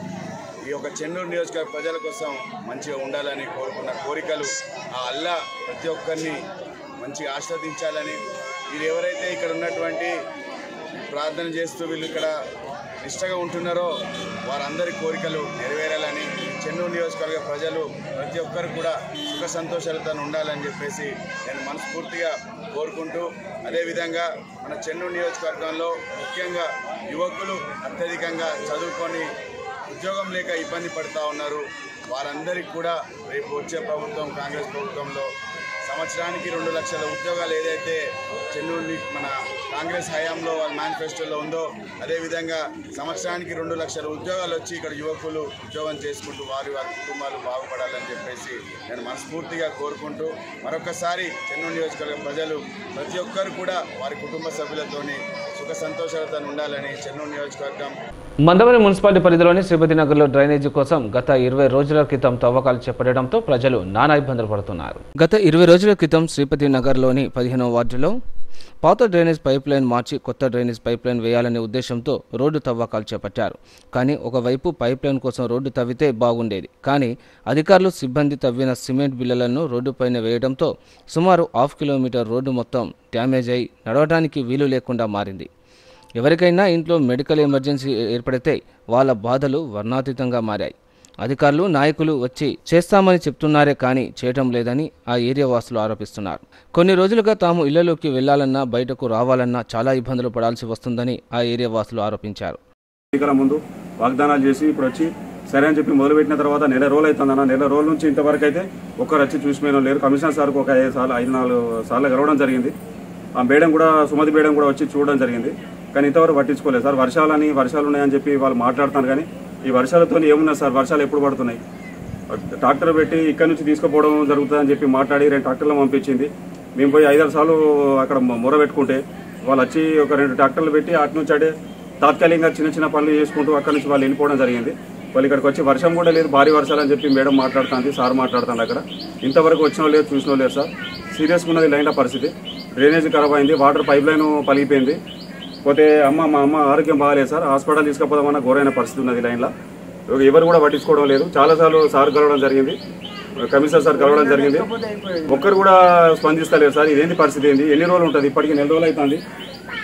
ఈ యొక్క చెన్నూరు నియోజకవర్గ ప్రజల కోసం మంచిగా ఉండాలని కోరుకున్న కోరికలు ఆ అల్లా ప్రతి ఒక్కరిని మంచిగా ఆస్వాదించాలని వీరు ఎవరైతే ఇక్కడ ఉన్నటువంటి ప్రార్థన చేస్తూ వీళ్ళు ఇక్కడ నిష్టగా ఉంటున్నారో వారందరి కోరికలు నెరవేరాలని చెన్నూరు నియోజకవర్గ ప్రజలు ప్రతి ఒక్కరు కూడా సుఖ సంతోషాలతో ఉండాలని చెప్పేసి నేను మనస్ఫూర్తిగా కోరుకుంటూ అదేవిధంగా మన చెన్నూరు నియోజకవర్గంలో ముఖ్యంగా యువకులు అత్యధికంగా చదువుకొని ఉద్యోగం లేక ఇబ్బంది పడుతూ ఉన్నారు వారందరికీ కూడా రేపు వచ్చే ప్రభుత్వం కాంగ్రెస్ ప్రభుత్వంలో సంవత్సరానికి రెండు లక్షల ఉద్యోగాలు ఏదైతే చెన్నూరు మన కాంగ్రెస్ హయాంలో వాళ్ళ మేనిఫెస్టోలో ఉందో అదేవిధంగా సంవత్సరానికి రెండు లక్షల ఉద్యోగాలు వచ్చి ఇక్కడ యువకులు ఉద్యోగం చేసుకుంటూ వారి వారి కుటుంబాలు బాగుపడాలని చెప్పేసి నేను మనస్ఫూర్తిగా కోరుకుంటూ మరొకసారి చెన్నూరు నియోజకవర్గ ప్రజలు ప్రతి ఒక్కరు కూడా వారి కుటుంబ సభ్యులతోని సుఖ సంతోషాలతో ఉండాలని చెన్నూరు నియోజకవర్గం మందమరి మున్సిపాలిటీ పరిధిలోని శ్రీపతి నగర్లో డ్రైనేజీ కోసం గత ఇరవై రోజుల క్రితం తవ్వకాలు చేపట్టడంతో ప్రజలు నానా ఇబ్బందులు పడుతున్నారు గత ఇరవై రోజుల క్రితం శ్రీపతి నగర్లోని పదిహేనవ వార్డులో పాత డ్రైనేజ్ పైప్ లైన్ మార్చి కొత్త డ్రైనేజ్ పైప్ లైన్ వేయాలనే ఉద్దేశంతో రోడ్డు తవ్వకాలు చేపట్టారు కానీ ఒకవైపు పైప్ లైన్ కోసం రోడ్డు తవ్వితే బాగుండేది కానీ అధికారులు సిబ్బంది తవ్విన సిమెంట్ బిల్లలను రోడ్డుపైన వేయడంతో సుమారు హాఫ్ కిలోమీటర్ రోడ్డు మొత్తం డ్యామేజ్ అయి నడవడానికి వీలు లేకుండా మారింది ఎవరికైనా ఇంట్లో మెడికల్ ఎమర్జెన్సీ ఏర్పడితే వాళ్ళ బాధలు వర్ణాతీతంగా మారాయి అధికారులు నాయకులు వచ్చి చేస్తామని చెప్తున్నారే కానీ చేయటం లేదని ఆ ఏరియా వాసులు ఆరోపిస్తున్నారు కొన్ని రోజులుగా తాము ఇళ్లలోకి వెళ్లాలన్నా బయటకు రావాలన్నా చాలా ఇబ్బందులు పడాల్సి వస్తుందని ఆ ఏరియా వాసులు ఆరోపించారు ఎన్నికల ముందు వాగ్దానాలు చేసి ఇప్పుడు వచ్చి సరే అని చెప్పి మొదలుపెట్టిన తర్వాత నెల రోజులు అవుతుందన్న నెల రోజుల నుంచి ఇంతవరకు అయితే ఒక్కరు వచ్చి చూసిపోయిన లేరు కమిషనర్ సార్కు ఒక ఐదు సార్లు ఐదు నాలుగు సార్లు కలవడం జరిగింది ఆ మేడం కూడా సుమతి మేడం కూడా వచ్చి చూడడం జరిగింది కానీ ఇంతవరకు పట్టించుకోలేదు సార్ వర్షాలని వర్షాలు ఉన్నాయని చెప్పి వాళ్ళు మాట్లాడుతున్నారు కానీ ఈ వర్షాలతో ఏమున్నది సార్ వర్షాలు ఎప్పుడు పడుతున్నాయి ట్రాక్టర్ పెట్టి ఇక్కడ నుంచి తీసుకుపోవడం జరుగుతుందని చెప్పి మాట్లాడి రెండు ట్రాక్టర్లు పంపించింది మేము పోయి ఐదారు సార్లు అక్కడ మొర పెట్టుకుంటే వాళ్ళు వచ్చి ఒక రెండు ట్రాక్టర్లు పెట్టి అటు నుంచి అడే తాత్కాలికంగా చిన్న చిన్న పనులు చేసుకుంటూ అక్కడ నుంచి వాళ్ళు వెళ్ళిపోవడం జరిగింది వాళ్ళు ఇక్కడికి వచ్చి వర్షం కూడా లేదు భారీ వర్షాలు అని చెప్పి మేడం మాట్లాడుతుంది సార్ మాట్లాడుతుంది అక్కడ ఇంతవరకు వచ్చినో లేదు చూసినో లేదు సార్ సీరియస్గా ఉన్నది లైన్ల పరిస్థితి డ్రైనేజ్ ఖరాబ్ అయింది వాటర్ పైప్ లైన్ పలిగిపోయింది పోతే అమ్మ మా అమ్మ ఆరోగ్యం బాగాలేదు సార్ హాస్పిటల్ తీసుకుపోదామన్న ఘోరైన పరిస్థితి ఉన్నది లైన్లో ఎవరు కూడా పట్టించుకోవడం లేదు చాలాసార్లు సార్ కలవడం జరిగింది కమిషనర్ సార్ కలవడం జరిగింది ఒక్కరు కూడా స్పందిస్తలేరు సార్ ఇదేంటి పరిస్థితి ఏంది ఎన్ని రోజులు ఉంటుంది ఇప్పటికి నెల రోజులు అవుతుంది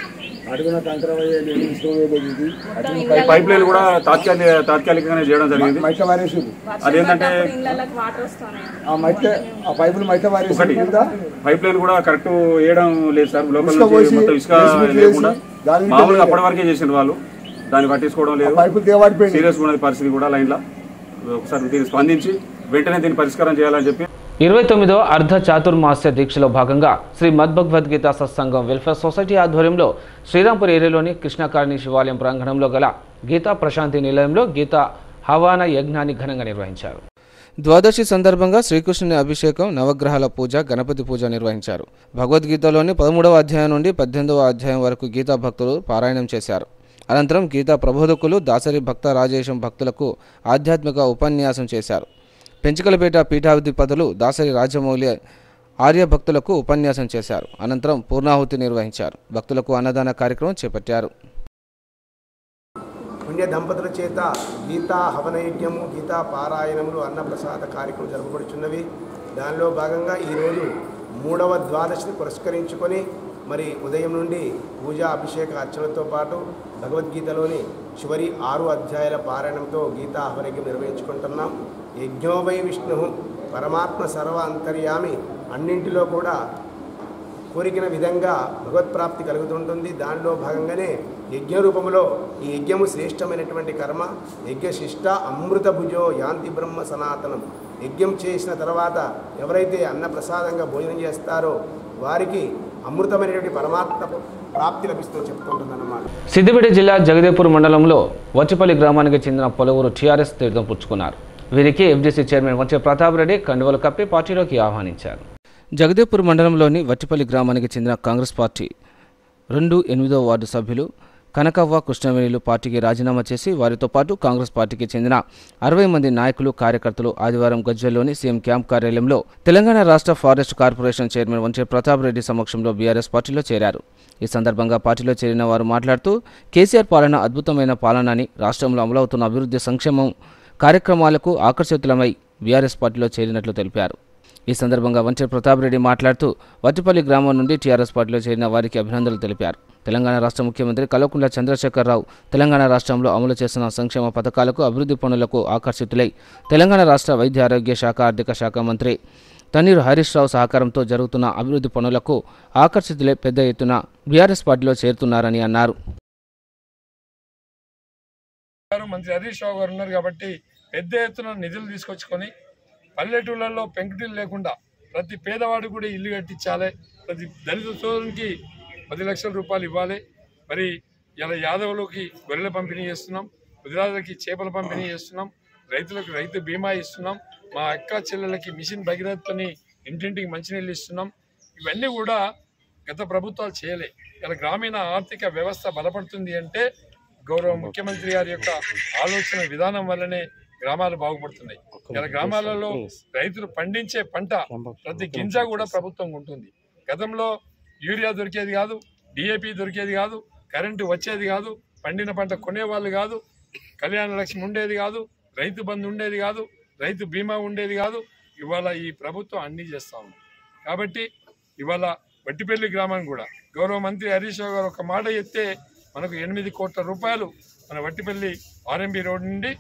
పైప్ లైన్ కూడా తాత్కాలిక తాత్కాలికంగానే చేయడం జరిగింది అదేంటంటే వాటర్ వస్తున్నాయి ఆ మట్టి ఆ పైపులు మట్టి వారేసి ఒకటి కింద పైప్ లైన్ కూడా కరెక్ట్ వేయడం లేదు సార్ లోపల ఇసుక నుంచి పోసి, మొత్తం ఇసుక సిమెంట్ లేకుండా వేసి, దాని మీద మామూలుగా వేయాలి. అప్పటి వరకే చేసిన వాళ్ళు దాన్ని పట్టించుకోవడం లేదు పైపులు తేవాడిపోయింది. సీరియస్ ఉన్నది పరిస్థితి కూడా లైన్ లో ఒకసారి దీన్ని స్పందించి వెంటనే దీన్ని పరిష్కారం చేయాలని చెప్పి ఇరవై తొమ్మిదో అర్ధ చాతుర్మాస్య దీక్షలో భాగంగా శ్రీ మద్భగవద్గీత సత్సంగం వెల్ఫేర్ సొసైటీ ఆధ్వర్యంలో శ్రీరాంపూర్ ఏరియాలోని కృష్ణకారిణి శివాలయం ప్రాంగణంలో గల గీతా ప్రశాంతి నిలయంలో గీతా హవాన యజ్ఞాన్ని ఘనంగా నిర్వహించారు ద్వాదశి సందర్భంగా శ్రీకృష్ణుని అభిషేకం నవగ్రహాల పూజ గణపతి పూజ నిర్వహించారు భగవద్గీతలోని పదమూడవ అధ్యాయం నుండి పద్దెనిమిదవ అధ్యాయం వరకు గీతా భక్తులు పారాయణం చేశారు అనంతరం గీతా ప్రబోధకులు దాసరి భక్త రాజేశం భక్తులకు ఆధ్యాత్మిక ఉపన్యాసం చేశారు పెంచికలపేట పీఠాధిపతులు దాసరి రాజమౌళి ఆర్య భక్తులకు ఉపన్యాసం చేశారు అనంతరం పూర్ణాహుతి నిర్వహించారు భక్తులకు అన్నదాన కార్యక్రమం చేపట్టారు పుణ్య దంపతుల చేత గీతా హవనయజ్ఞము గీతా పారాయణములు అన్నప్రసాద కార్యక్రమం జరపబడుచున్నవి దానిలో భాగంగా ఈరోజు మూడవ ద్వాదశిని పురస్కరించుకొని మరి ఉదయం నుండి పూజా అభిషేక అర్చనతో పాటు భగవద్గీతలోని చివరి ఆరు అధ్యాయాల పారాయణంతో గీతా హవనయజ్ఞం నిర్వహించుకుంటున్నాం యజ్ఞో వై విష్ణు పరమాత్మ సర్వ అంతర్యామి అన్నింటిలో కూడా కోరికిన విధంగా భగవత్ప్రాప్తి కలుగుతుంటుంది దానిలో భాగంగానే యజ్ఞ రూపంలో ఈ యజ్ఞము శ్రేష్టమైనటువంటి కర్మ యజ్ఞశిష్ట అమృత భుజో యాంతి బ్రహ్మ సనాతనం యజ్ఞం చేసిన తర్వాత ఎవరైతే అన్నప్రసాదంగా భోజనం చేస్తారో వారికి అమృతమైనటువంటి పరమాత్మ ప్రాప్తి లభిస్తుందని చెప్తుంటుందన్నమాట సిద్దిపేట జిల్లా జగదేపూర్ మండలంలో వచ్చిపల్లి గ్రామానికి చెందిన పలువురు టీఆర్ఎస్ తీర్థం పుచ్చుకున్నారు వీరికి ఎఫ్డీసీ చైర్మన్ వచ్చే ప్రతాప్ రెడ్డి కండువలు కప్పి పార్టీలోకి ఆహ్వానించారు జగదేపూర్ మండలంలోని వట్టిపల్లి గ్రామానికి చెందిన కాంగ్రెస్ పార్టీ రెండు ఎనిమిదో వార్డు సభ్యులు కనకవ్వ కృష్ణవేణులు పార్టీకి రాజీనామా చేసి వారితో పాటు కాంగ్రెస్ పార్టీకి చెందిన అరవై మంది నాయకులు కార్యకర్తలు ఆదివారం గజ్వెల్లోని సీఎం క్యాంప్ కార్యాలయంలో తెలంగాణ రాష్ట్ర forest corporation chairman Vanche Pratap Reddy సమక్షంలో బీఆర్ఎస్ పార్టీలో చేరారు ఈ సందర్భంగా పార్టీలో చేరిన వారు మాట్లాడుతూ కేసీఆర్ పాలన అద్భుతమైన పాలన అని రాష్ట్రంలో అమలవుతున్న అభివృద్ధి సంక్షేమం కార్యక్రమాలకు ఆకర్షితులమై బీఆర్ఎస్ పార్టీలో చేరినట్లు తెలిపారు ఈ సందర్భంగా వంచే ప్రతాప్ రెడ్డి మాట్లాడుతూ వట్టిపల్లి గ్రామం నుండి టీఆర్ఎస్ పార్టీలో చేరిన వారికి అభినందనలు తెలిపారు తెలంగాణ రాష్ట్ర ముఖ్యమంత్రి కల్వకుంట్ల చంద్రశేఖరరావు తెలంగాణ రాష్ట్రంలో అమలు చేస్తున్న సంక్షేమ పథకాలకు అభివృద్ధి పనులకు ఆకర్షితులై తెలంగాణ రాష్ట్ర వైద్య ఆరోగ్య శాఖ ఆర్థిక శాఖ మంత్రి తన్నీరు హరీష్ రావు సహకారంతో జరుగుతున్న అభివృద్ధి పనులకు ఆకర్షితులై పెద్ద ఎత్తున బీఆర్ఎస్ పార్టీలో చేరుతున్నారని అన్నారు గారు మంత్రి హరీష్ రావు గారు ఉన్నారు కాబట్టి పెద్ద ఎత్తున నిధులు తీసుకొచ్చుకొని పల్లెటూళ్ళల్లో పెంకుటిల్లు లేకుండా ప్రతి పేదవాడికి కూడా ఇల్లు కట్టించాలి ప్రతి దళిత సోదరునికి పది లక్షల రూపాయలు ఇవ్వాలి మరి ఇలా యాదవులకి గొర్రెల పంపిణీ చేస్తున్నాం గుజరాత్లకి చేపల పంపిణీ చేస్తున్నాం రైతులకు రైతు బీమా ఇస్తున్నాం మా అక్క చెల్లెలకి మిషన్ భగీరథతోని ఇంటింటికి మంచినీళ్ళు ఇస్తున్నాం ఇవన్నీ కూడా గత ప్రభుత్వాలు చేయలే ఇలా గ్రామీణ ఆర్థిక వ్యవస్థ బలపడుతుంది అంటే గౌరవ ముఖ్యమంత్రి గారి యొక్క ఆలోచన విధానం వల్లనే గ్రామాలు బాగుపడుతున్నాయి ఇలా గ్రామాలలో రైతులు పండించే పంట ప్రతి గింజ కూడా ప్రభుత్వం ఉంటుంది గతంలో యూరియా దొరికేది కాదు డిఏపి దొరికేది కాదు కరెంటు వచ్చేది కాదు పండిన పంట కొనేవాళ్ళు కాదు కళ్యాణ లక్ష్మి ఉండేది కాదు రైతు బంధు ఉండేది కాదు రైతు బీమా ఉండేది కాదు ఇవాళ ఈ ప్రభుత్వం అన్నీ చేస్తా ఉంది కాబట్టి ఇవాళ వట్టిపల్లి గ్రామం కూడా గౌరవ మంత్రి హరీష్ రావు గారు ఒక మాట చెప్తే మనకు ఎనిమిది కోట్ల రూపాయలు మన వట్టిపల్లి ఆర్ఎంబి రోడ్ నుండి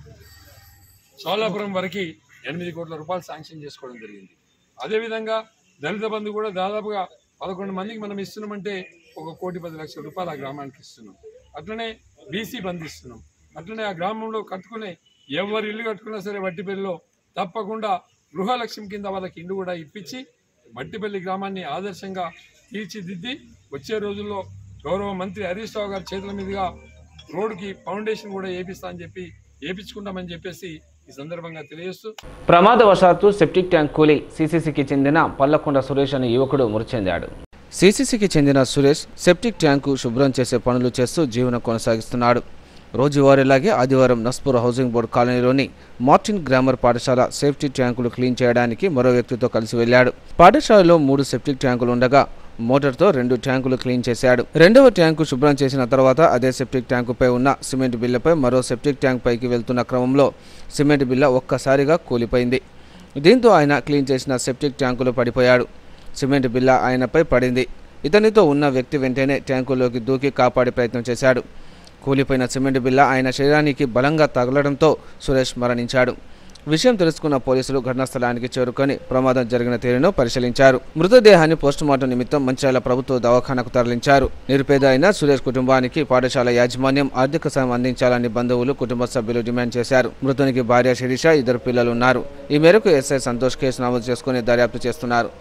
సోలాపురం వరకు ఎనిమిది కోట్ల రూపాయలు శాంక్షన్ చేసుకోవడం జరిగింది అదేవిధంగా దళిత బంధు కూడా దాదాపుగా పదకొండు మందికి మనం ఇస్తున్నామంటే ఒక కోటి పది లక్షల రూపాయలు ఆ గ్రామానికి ఇస్తున్నాం అట్లనే బీసీ బంద్ ఇస్తున్నాం అట్లనే ఆ గ్రామంలో కట్టుకునే ఎవరు ఇల్లు కట్టుకున్నా సరే వట్టిపల్లిలో తప్పకుండా గృహలక్ష్మి కింద వాళ్ళకి ఇల్లు కూడా ఇప్పించి వట్టిపల్లి గ్రామాన్ని ఆదర్శంగా తీర్చిదిద్ది వచ్చే రోజుల్లో గౌరవ మంత్రి హరీష్ రావు గారి చేతుల మీదుగా రోడ్డుకి ఫౌండేషన్ కూడా వేపిస్తా అని చెప్పి వేపించుకుంటామని చెప్పేసి ఈ సందర్భంగా తెలియజేస్తూ ప్రమాదవశాత్తు సెప్టిక్ ట్యాంక్ కూలి సీసీసీకి చెందిన పల్లకొండ సురేష్ అనే యువకుడు మృతి చెందాడు సీసీసీకి చెందిన సురేష్ సెప్టిక్ ట్యాంకు శుభ్రం చేసే పనులు చేస్తూ జీవనం కొనసాగిస్తున్నాడు రోజువారీలాగే ఆదివారం నస్పూర్ హౌసింగ్ బోర్డు కాలనీలోని మార్టిన్ గ్రామర్ పాఠశాల సేఫ్టీ ట్యాంకులు క్లీన్ చేయడానికి మరో వ్యక్తితో కలిసి వెళ్ళాడు పాఠశాలలో మూడు సెప్టిక్ ట్యాంకులు ఉండగా మోటార్తో రెండు ట్యాంకులు క్లీన్ చేశాడు రెండవ ట్యాంకు శుభ్రం చేసిన తర్వాత అదే సెప్టిక్ ట్యాంకుపై ఉన్న సిమెంట్ బిల్లపై మరో సెప్టిక్ ట్యాంక్ పైకి వెళ్తున్న క్రమంలో సిమెంట్ బిల్ల ఒక్కసారిగా కూలిపోయింది దీంతో ఆయన క్లీన్ చేసిన సెప్టిక్ ట్యాంకులు పడిపోయాడు సిమెంట్ బిల్ల ఆయనపై పడింది ఇతనితో ఉన్న వ్యక్తి వెంటనే ట్యాంకులోకి దూకి కాపాడే ప్రయత్నం చేశాడు కూలిపోయిన సిమెంట్ బిల్ల ఆయన శరీరానికి బలంగా తగలడంతో సురేష్ మరణించాడు విషయం తెలుసుకున్న పోలీసులు ఘటనా స్థలానికి చేరుకొని ప్రమాదం జరిగిన తీరును పరిశీలించారు మృతదేహాన్ని పోస్టుమార్టం నిమిత్తం మంచిర్యాల ప్రభుత్వ దవాఖానకు తరలించారు నిరుపేద అయిన సురేష్ కుటుంబానికి పాఠశాల యాజమాన్యం ఆర్థిక సాయం అందించాలని బంధువులు కుటుంబ సభ్యులు డిమాండ్ చేశారు మృతునికి భార్య శిరీష ఇద్దరు పిల్లలు ఉన్నారు ఈ మేరకు ఎస్ఐ సంతోష్ కేసు నమోదు చేసుకుని దర్యాప్తు చేస్తున్నారు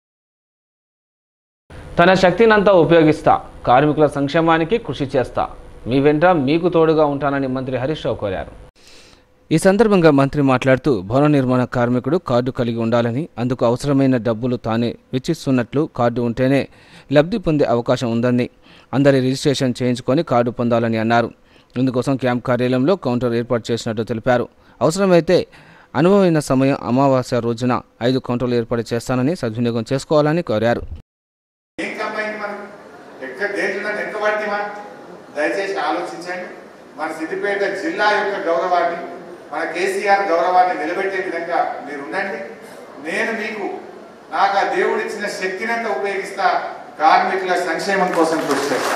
తన శక్తినంతా ఉపయోగిస్తా కార్మికుల సంక్షేమానికి కృషి చేస్తా మీ వెంట మీకు తోడుగా ఉంటానని మంత్రి హరీష్ రావు కోరారు ఈ సందర్భంగా మంత్రి మాట్లాడుతూ భవన నిర్మాణ కార్మికుడు కార్డు కలిగి ఉండాలని అందుకు అవసరమైన డబ్బులు తానే వెచ్చిస్తున్నట్లు కార్డు ఉంటేనే లబ్ధి పొందే అవకాశం ఉందని అందరి రిజిస్ట్రేషన్ చేయించుకొని కార్డు పొందాలని అన్నారు ఇందుకోసం క్యాంప్ కార్యాలయంలో కౌంటర్ ఏర్పాటు చేసినట్టు తెలిపారు అవసరమైతే అనుభవమైన సమయం అమావాస్య రోజున ఐదు కౌంటర్లు ఏర్పాటు చేస్తానని సద్వినియోగం చేసుకోవాలని కోరారు ఏం కంపైంది మనం ఎక్కడ దేంట్లో ఎంత పడితేమా దయచేసి ఆలోచించండి మన సిద్దిపేట జిల్లా యొక్క గౌరవాన్ని మన కేసీఆర్ గౌరవాన్ని నిలబెట్టే విధంగా మీరు ఉండండి నేను మీకు నాకు ఆ దేవుడు ఇచ్చిన శక్తినంతా ఉపయోగిస్తా కార్మికుల సంక్షేమం కోసం కృషి చేస్తా.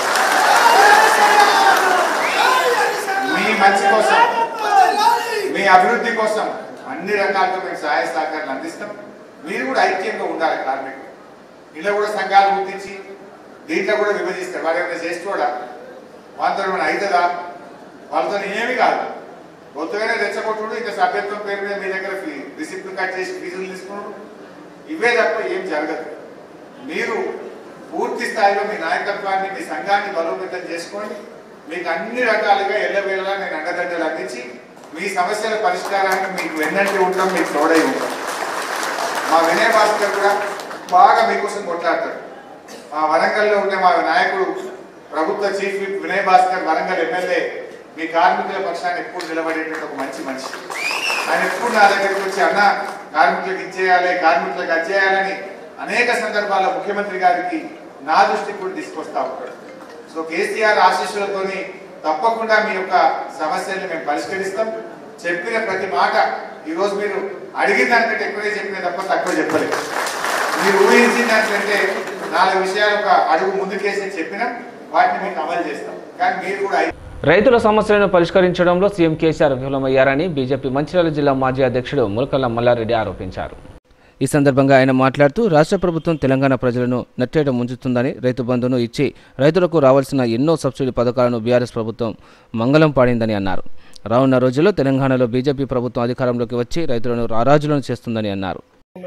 మీ మంచి కోసం మీ అభివృద్ధి కోసం అన్ని రకాలుగా మేము సహాయ సహకారాలు అందిస్తాం మీరు కూడా ఐక్యంగా ఉండాలి కార్మికులు ఇలా కూడా సంఘాలు గుర్తించి దీంట్లో కూడా విభజిస్తారు వాడు ఏమైనా చేసుకోడా వాళ్ళతో ఏమైనా అవుతుందా వాళ్ళతో ఏమీ కాదు కొత్తగానే రెచ్చగొట్టుడు ఇంకా సభ్యత్వం పేరు మీద మీ దగ్గర ఫీ రిసిప్ట్ కట్ చేసి ఫీజులు తీసుకున్నాడు ఇవే తప్ప ఏం జరగదు మీరు పూర్తి స్థాయిలో మీ నాయకత్వాన్ని మీ సంఘాన్ని బలోపేతం చేసుకోండి మీకు అన్ని రకాలుగా ఎల్లవేళలా నేను అండదండలు అందించి మీ సమస్యల పరిష్కారానికి మీకు వెన్నంటి ఉంటాం మీకు తోడై ఉంటాం మా వినయ్ భాస్కర్ కూడా బాగా మీకోసం కొట్లాడతాడు మా వరంగల్లో ఉండే మా నాయకుడు ప్రభుత్వ chief whip Vinay Bhaskar Warangal MLA మీ కార్మికుల పక్షాన్ని ఎప్పుడు నిలబడేటువంటి ఒక మంచి మనిషి ఆయన ఎప్పుడు నా దగ్గరికి వచ్చి అన్న కార్మికులకు ఇచ్చేయాలి కార్మికులకు అచ్చేయాలని అనేక సందర్భాల్లో ముఖ్యమంత్రి గారికి నా దృష్టికి కూడా తీసుకొస్తా ఉంటాడు సో కేసీఆర్ ఆశీస్సులతోని తప్పకుండా మీ యొక్క సమస్యల్ని మేము పరిష్కరిస్తాం చెప్పిన ప్రతి మాట ఈరోజు మీరు అడిగిన దానికంటే ఎక్కువే చెప్పిన తప్ప తక్కువ చెప్పలేదు మీరు ఊహించిన దానికంటే నాలుగు విషయాలు ఒక అడుగు ముందుకేసి చెప్పినా వాటిని మీకు అమలు చేస్తాం కానీ మీరు కూడా రైతుల సమస్యలను పరిష్కరించడంలో సీఎం కేసీఆర్ విఫలమయ్యారని బీజేపీ మంచిర్యాల జిల్లా మాజీ అధ్యక్షుడు ములకల్ల మల్లారెడ్డి ఆరోపించారు ఈ సందర్భంగా ఆయన మాట్లాడుతూ రాష్ట్ర ప్రభుత్వం తెలంగాణ ప్రజలను నట్టేట ముంచుతుందని రైతు బంధును ఇచ్చి రైతులకు రావాల్సిన ఎన్నో సబ్సిడీ పథకాలను బీఆర్ఎస్ ప్రభుత్వం మంగళం పాడిందని అన్నారు రానున్న రోజుల్లో తెలంగాణలో బీజేపీ ప్రభుత్వం అధికారంలోకి వచ్చి రైతులను రారాజులను చేస్తుందని అన్నారు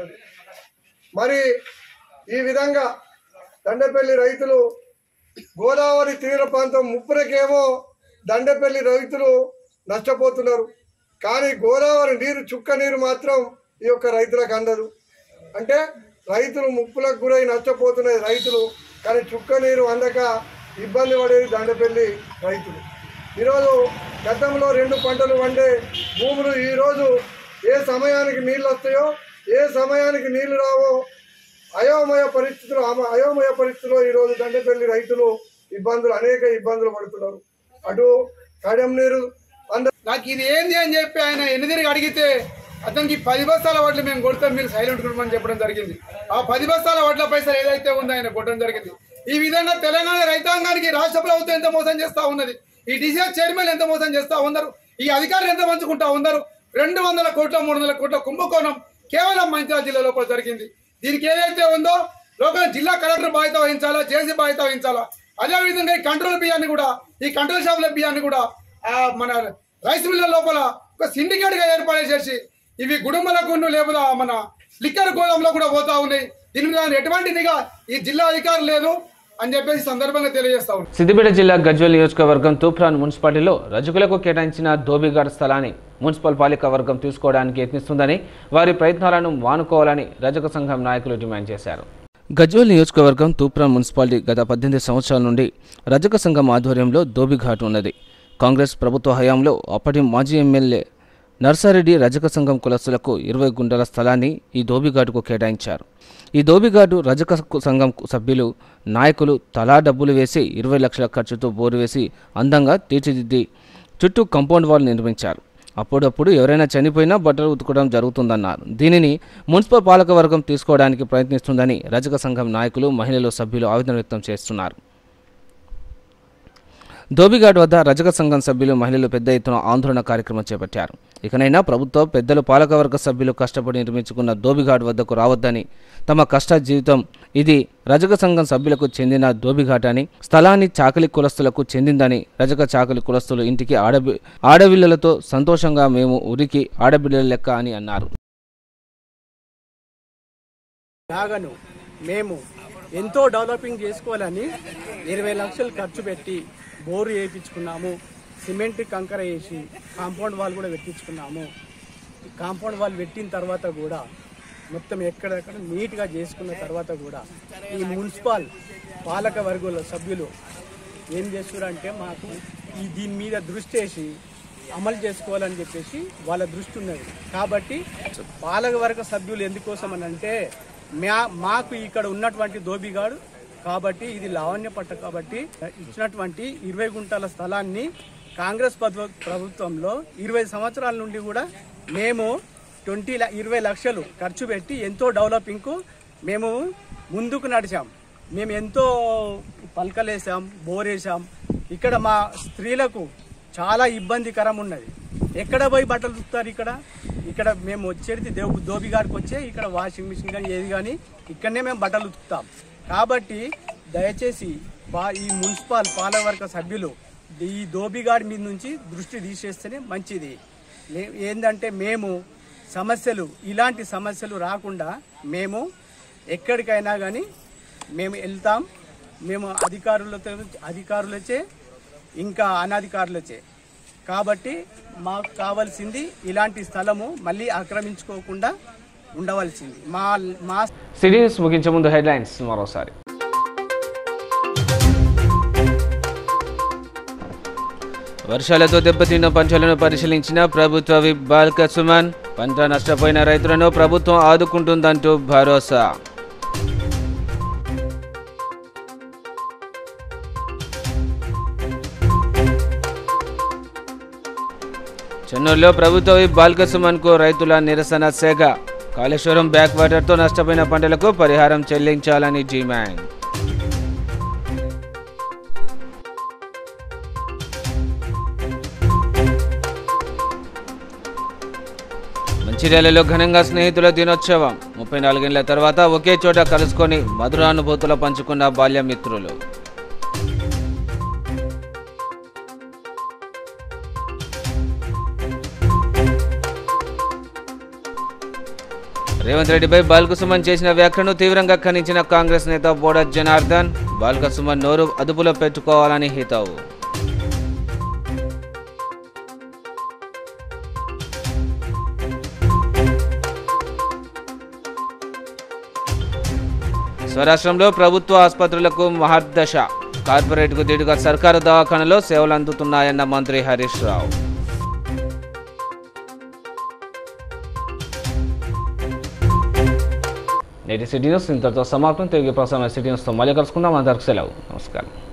మరి ఈ విధంగా దండపల్లి రైతులు గోదావరి తీర ప్రాంతం ముప్పురకేమో దండపల్లి రైతులు నష్టపోతున్నారు కానీ గోదావరి నీరు చుక్క నీరు మాత్రం ఈ యొక్క రైతులకు అందదు అంటే రైతులు ముప్పులకు గురై నష్టపోతున్నది రైతులు కానీ చుక్క నీరు అందక ఇబ్బంది పడేది దండపల్లి రైతులు ఈరోజు గతంలో రెండు పంటలు వండే భూములు ఈరోజు ఏ సమయానికి నీళ్ళు వస్తాయో ఏ సమయానికి నీళ్లు రావో అయోమయ పరిస్థితులు అమ- అయోమయ పరిస్థితుల్లో ఈరోజు దండపల్లి రైతులు ఇబ్బందులు అనేక ఇబ్బందులు పడుతున్నారు అటు కడెం నీరు నాకు ఇది ఏంది అని చెప్పి ఆయన ఎనిమిదికి అడిగితే అతనికి పది బస్తాల వడ్లు మేము కొడతాం మీరు సైలెంట్ ఉండమని చెప్పడం జరిగింది ఆ పది బస్తాల వడ్ల పైసలు ఏదైతే ఉందో ఆయన కొట్టడం జరిగింది ఈ విధంగా తెలంగాణ రైతాంగానికి రాష్ట్ర ప్రభుత్వం ఎంత మోసం చేస్తా ఉన్నది ఈ డిసిఎస్ చైర్మన్ ఎంత మోసం చేస్తా ఉన్నారు ఈ అధికారులు ఎంత పంచుకుంటా ఉన్నారు రెండు వందల కోట్ల మూడు వందల కోట్ల కుంభకోణం కేవలం మంచిర్యాల జిల్లా లోపల జరిగింది దీనికి ఏదైతే ఉందో లోకల్ జిల్లా కలెక్టర్ బాధ్యత వహించాలా జేసీ బాధ్యత వహించాలా అదేవిధంగా ఈ కంట్రోల్ బియ్యాన్ని కూడా ఈ కంట్రోల్ షాపుల బియ్యాన్ని కూడా ఆ మన రైస్ మిల్ల లోపల ఒక సిండికేట్ గా ఏర్పాటు చేసి ఇవి గుడుంబలకు లేకపోతే మన లిక్కర్ గోడంలో కూడా పోతా ఉన్నాయి దీని మీద ఎటువంటి నిఘా ఈ జిల్లా అధికారులు లేదు అని చెప్పేసి సందర్భంగా తెలియజేస్తా ఉన్నాం సిద్దిపేట జిల్లా గజ్వెల్ నియోజకవర్గం తూప్రాన్ మున్సిపాలిటీలో రజకులకు కేటాయించిన దోబిఘాట్ స్థలాన్ని మున్సిపల్ పాలిక వర్గం తీసుకోవడానికి యత్నిస్తుందని వారి ప్రయత్నాలను మానుకోవాలని రజక సంఘం నాయకులు డిమాండ్ చేశారు గజ్వెల్ నియోజకవర్గం తూప్రాన్ మున్సిపాలిటీ గత పద్దెనిమిది సంవత్సరాల నుండి రజక సంఘం ఆధ్వర్యంలో దోబిఘాట్ ఉన్నది కాంగ్రెస్ ప్రభుత్వ హయాంలో అప్పటి మాజీ ఎమ్మెల్యే నర్సారెడ్డి రజక సంఘం కులస్తులకు ఇరవై గుంటల స్థలాన్ని ఈ దోబిఘాటుకు కేటాయించారు ఈ దోబిఘాటు రజక సంఘం సభ్యులు నాయకులు తలా డబ్బులు వేసి ఇరవై లక్షల ఖర్చుతో బోరు వేసి అందంగా తీర్చిదిద్ది చుట్టూ కంపౌండ్ వాల్ నిర్మించారు అప్పుడప్పుడు ఎవరైనా చనిపోయినా బట్టలు ఉతుకడం జరుగుతుందన్నారు దీనిని మున్సిపల్ పాలకవర్గం తీసుకోవడానికి ప్రయత్నిస్తుందని రజక సంఘం నాయకులు మహిళలు సభ్యులు ఆవేదన వ్యక్తం చేస్తున్నారు ధోబిఘాట్ వద్ద రజక సంఘం సభ్యులు మహిళలు పెద్ద ఎత్తున ఆందోళన కార్యక్రమం చేపట్టారు ఇకనైనా ప్రభుత్వం పెద్దలు పాలకవర్గ సభ్యులు కష్టపడి నిర్మించుకున్న ధోబిఘాట్ వద్దకు రావద్దని తమ కష్ట జీవితం ఇది రజక సంఘం సభ్యులకు చెందిన ధోబిఘాట్ అని స్థలాన్ని చాకలి కులస్తులకు చెందిందని రజక చాకలి కులస్తులు ఇంటికి ఆడబి ఆడపిల్లలతో సంతోషంగా మేము ఉరికి ఆడబిడ్డల లెక్క అని అన్నారు జాగను మేము ఎంతో డెవలపింగ్ చేసుకోవాలని ఇరవై లక్షలు ఖర్చు పెట్టి బోరు వేయించుకున్నాము సిమెంట్ కంకర వేసి కాంపౌండ్ వాల్ కూడా పెట్టించుకున్నాము ఈ కాంపౌండ్ వాల్ పెట్టిన తర్వాత కూడా మొత్తం ఎక్కడెక్కడ నీట్గా చేసుకున్న తర్వాత కూడా ఈ మున్సిపల్ పాలక వర్గుల సభ్యులు ఏం చేస్తున్నారంటే మాకు ఈ దీని మీద దృష్టి వేసి అమలు చేసుకోవాలని చెప్పేసి వాళ్ళ దృష్టి ఉన్నది కాబట్టి పాలక వర్గ సభ్యులు ఎందుకోసం అని అంటే మా మాకు ఇక్కడ ఉన్నటువంటి దోబిగాడు కాబట్టి ఇది లావణ్య పట్ట కాబట్టి ఇచ్చినటువంటి ఇరవై గుంటల స్థలాన్ని కాంగ్రెస్ పద్వ- ప్రభుత్వంలో ఇరవై సంవత్సరాల నుండి కూడా మేము ట్వంటీ ఇరవై లక్షలు ఖర్చు పెట్టి ఎంతో డెవలపింగ్కు మేము ముందుకు నడిచాం మేము ఎంతో పలకలేసాం బోరేసాం ఇక్కడ మా స్త్రీలకు చాలా ఇబ్బందికరం ఉన్నది ఎక్కడ పోయి బట్టలు ఉతుకుతారు ఇక్కడ ఇక్కడ మేము వచ్చేది దేవు దోబి గారికి వచ్చే ఇక్కడ వాషింగ్ మిషన్ కానీ ఏది కానీ ఇక్కడనే మేము బట్టలు ఉతుకుతాం కాబట్టి దయచేసి బా ఈ మున్సిపల్ పాలకవర్గ సభ్యులు ఈ దోబిగాడి మీద నుంచి దృష్టి తీసేస్తేనే మంచిది లే- ఏందంటే మేము సమస్యలు ఇలాంటి సమస్యలు రాకుండా మేము ఎక్కడికైనా కానీ మేము వెళ్తాం మేము అధికారులతో అధికారులచే ఇంకా అనధికారులచే కాబట్టి మాకు కావాల్సింది ఇలాంటి స్థలము మళ్ళీ ఆక్రమించుకోకుండా ఉండవలసింది మా మా సిరీస్ ముగించే ముందు హెడ్లైన్స్ మరోసారి వర్షాలతో దెబ్బతిన్న పంటలను పరిశీలించిన ప్రభుత్వ విప్ బాల్క సుమన్ పంట నష్టపోయిన రైతులను ప్రభుత్వం ఆదుకుంటుందంటూ భరోసా చెన్నూరులో ప్రభుత్వ విప్ బాల్క సుమన్కు రైతుల నిరసన సేగ కాళేశ్వరం బ్యాక్ వాటర్తో నష్టపోయిన పంటలకు పరిహారం చెల్లించాలని డిమాండ్ మంచిర్యాలలో ఘనంగా స్నేహితుల దినోత్సవం ముప్పై నాలుగేళ్ల తర్వాత ఒకే చోట కలుసుకొని మధురానుభూతులు పంచుకున్న బాల్యమిత్రులు రేవంత్ రెడ్డిపై బాల్క సుమన్ చేసిన వ్యాఖ్యలను తీవ్రంగా ఖండించిన కాంగ్రెస్ నేత బోడ జనార్దన్ బాల్క సుమన్ నోరు అదుపులో పెట్టుకోవాలని హితవు స్వరాష్ట్రంలో ప్రభుత్వ ఆసుపత్రులకు మహర్దశ కార్పొరేట్కు దీటుగా సర్కారు దవాఖానలో సేవలు అందుతున్నాయన్న మంత్రి హరీష్ రావు నేటి సిటీ న్యూస్ ఇంతటితో సమాప్తం తిరిగి ప్రసారం సిటీ న్యూస్తో మళ్ళీ కలుసుకుందాం అందరికి సెలవు నమస్కారం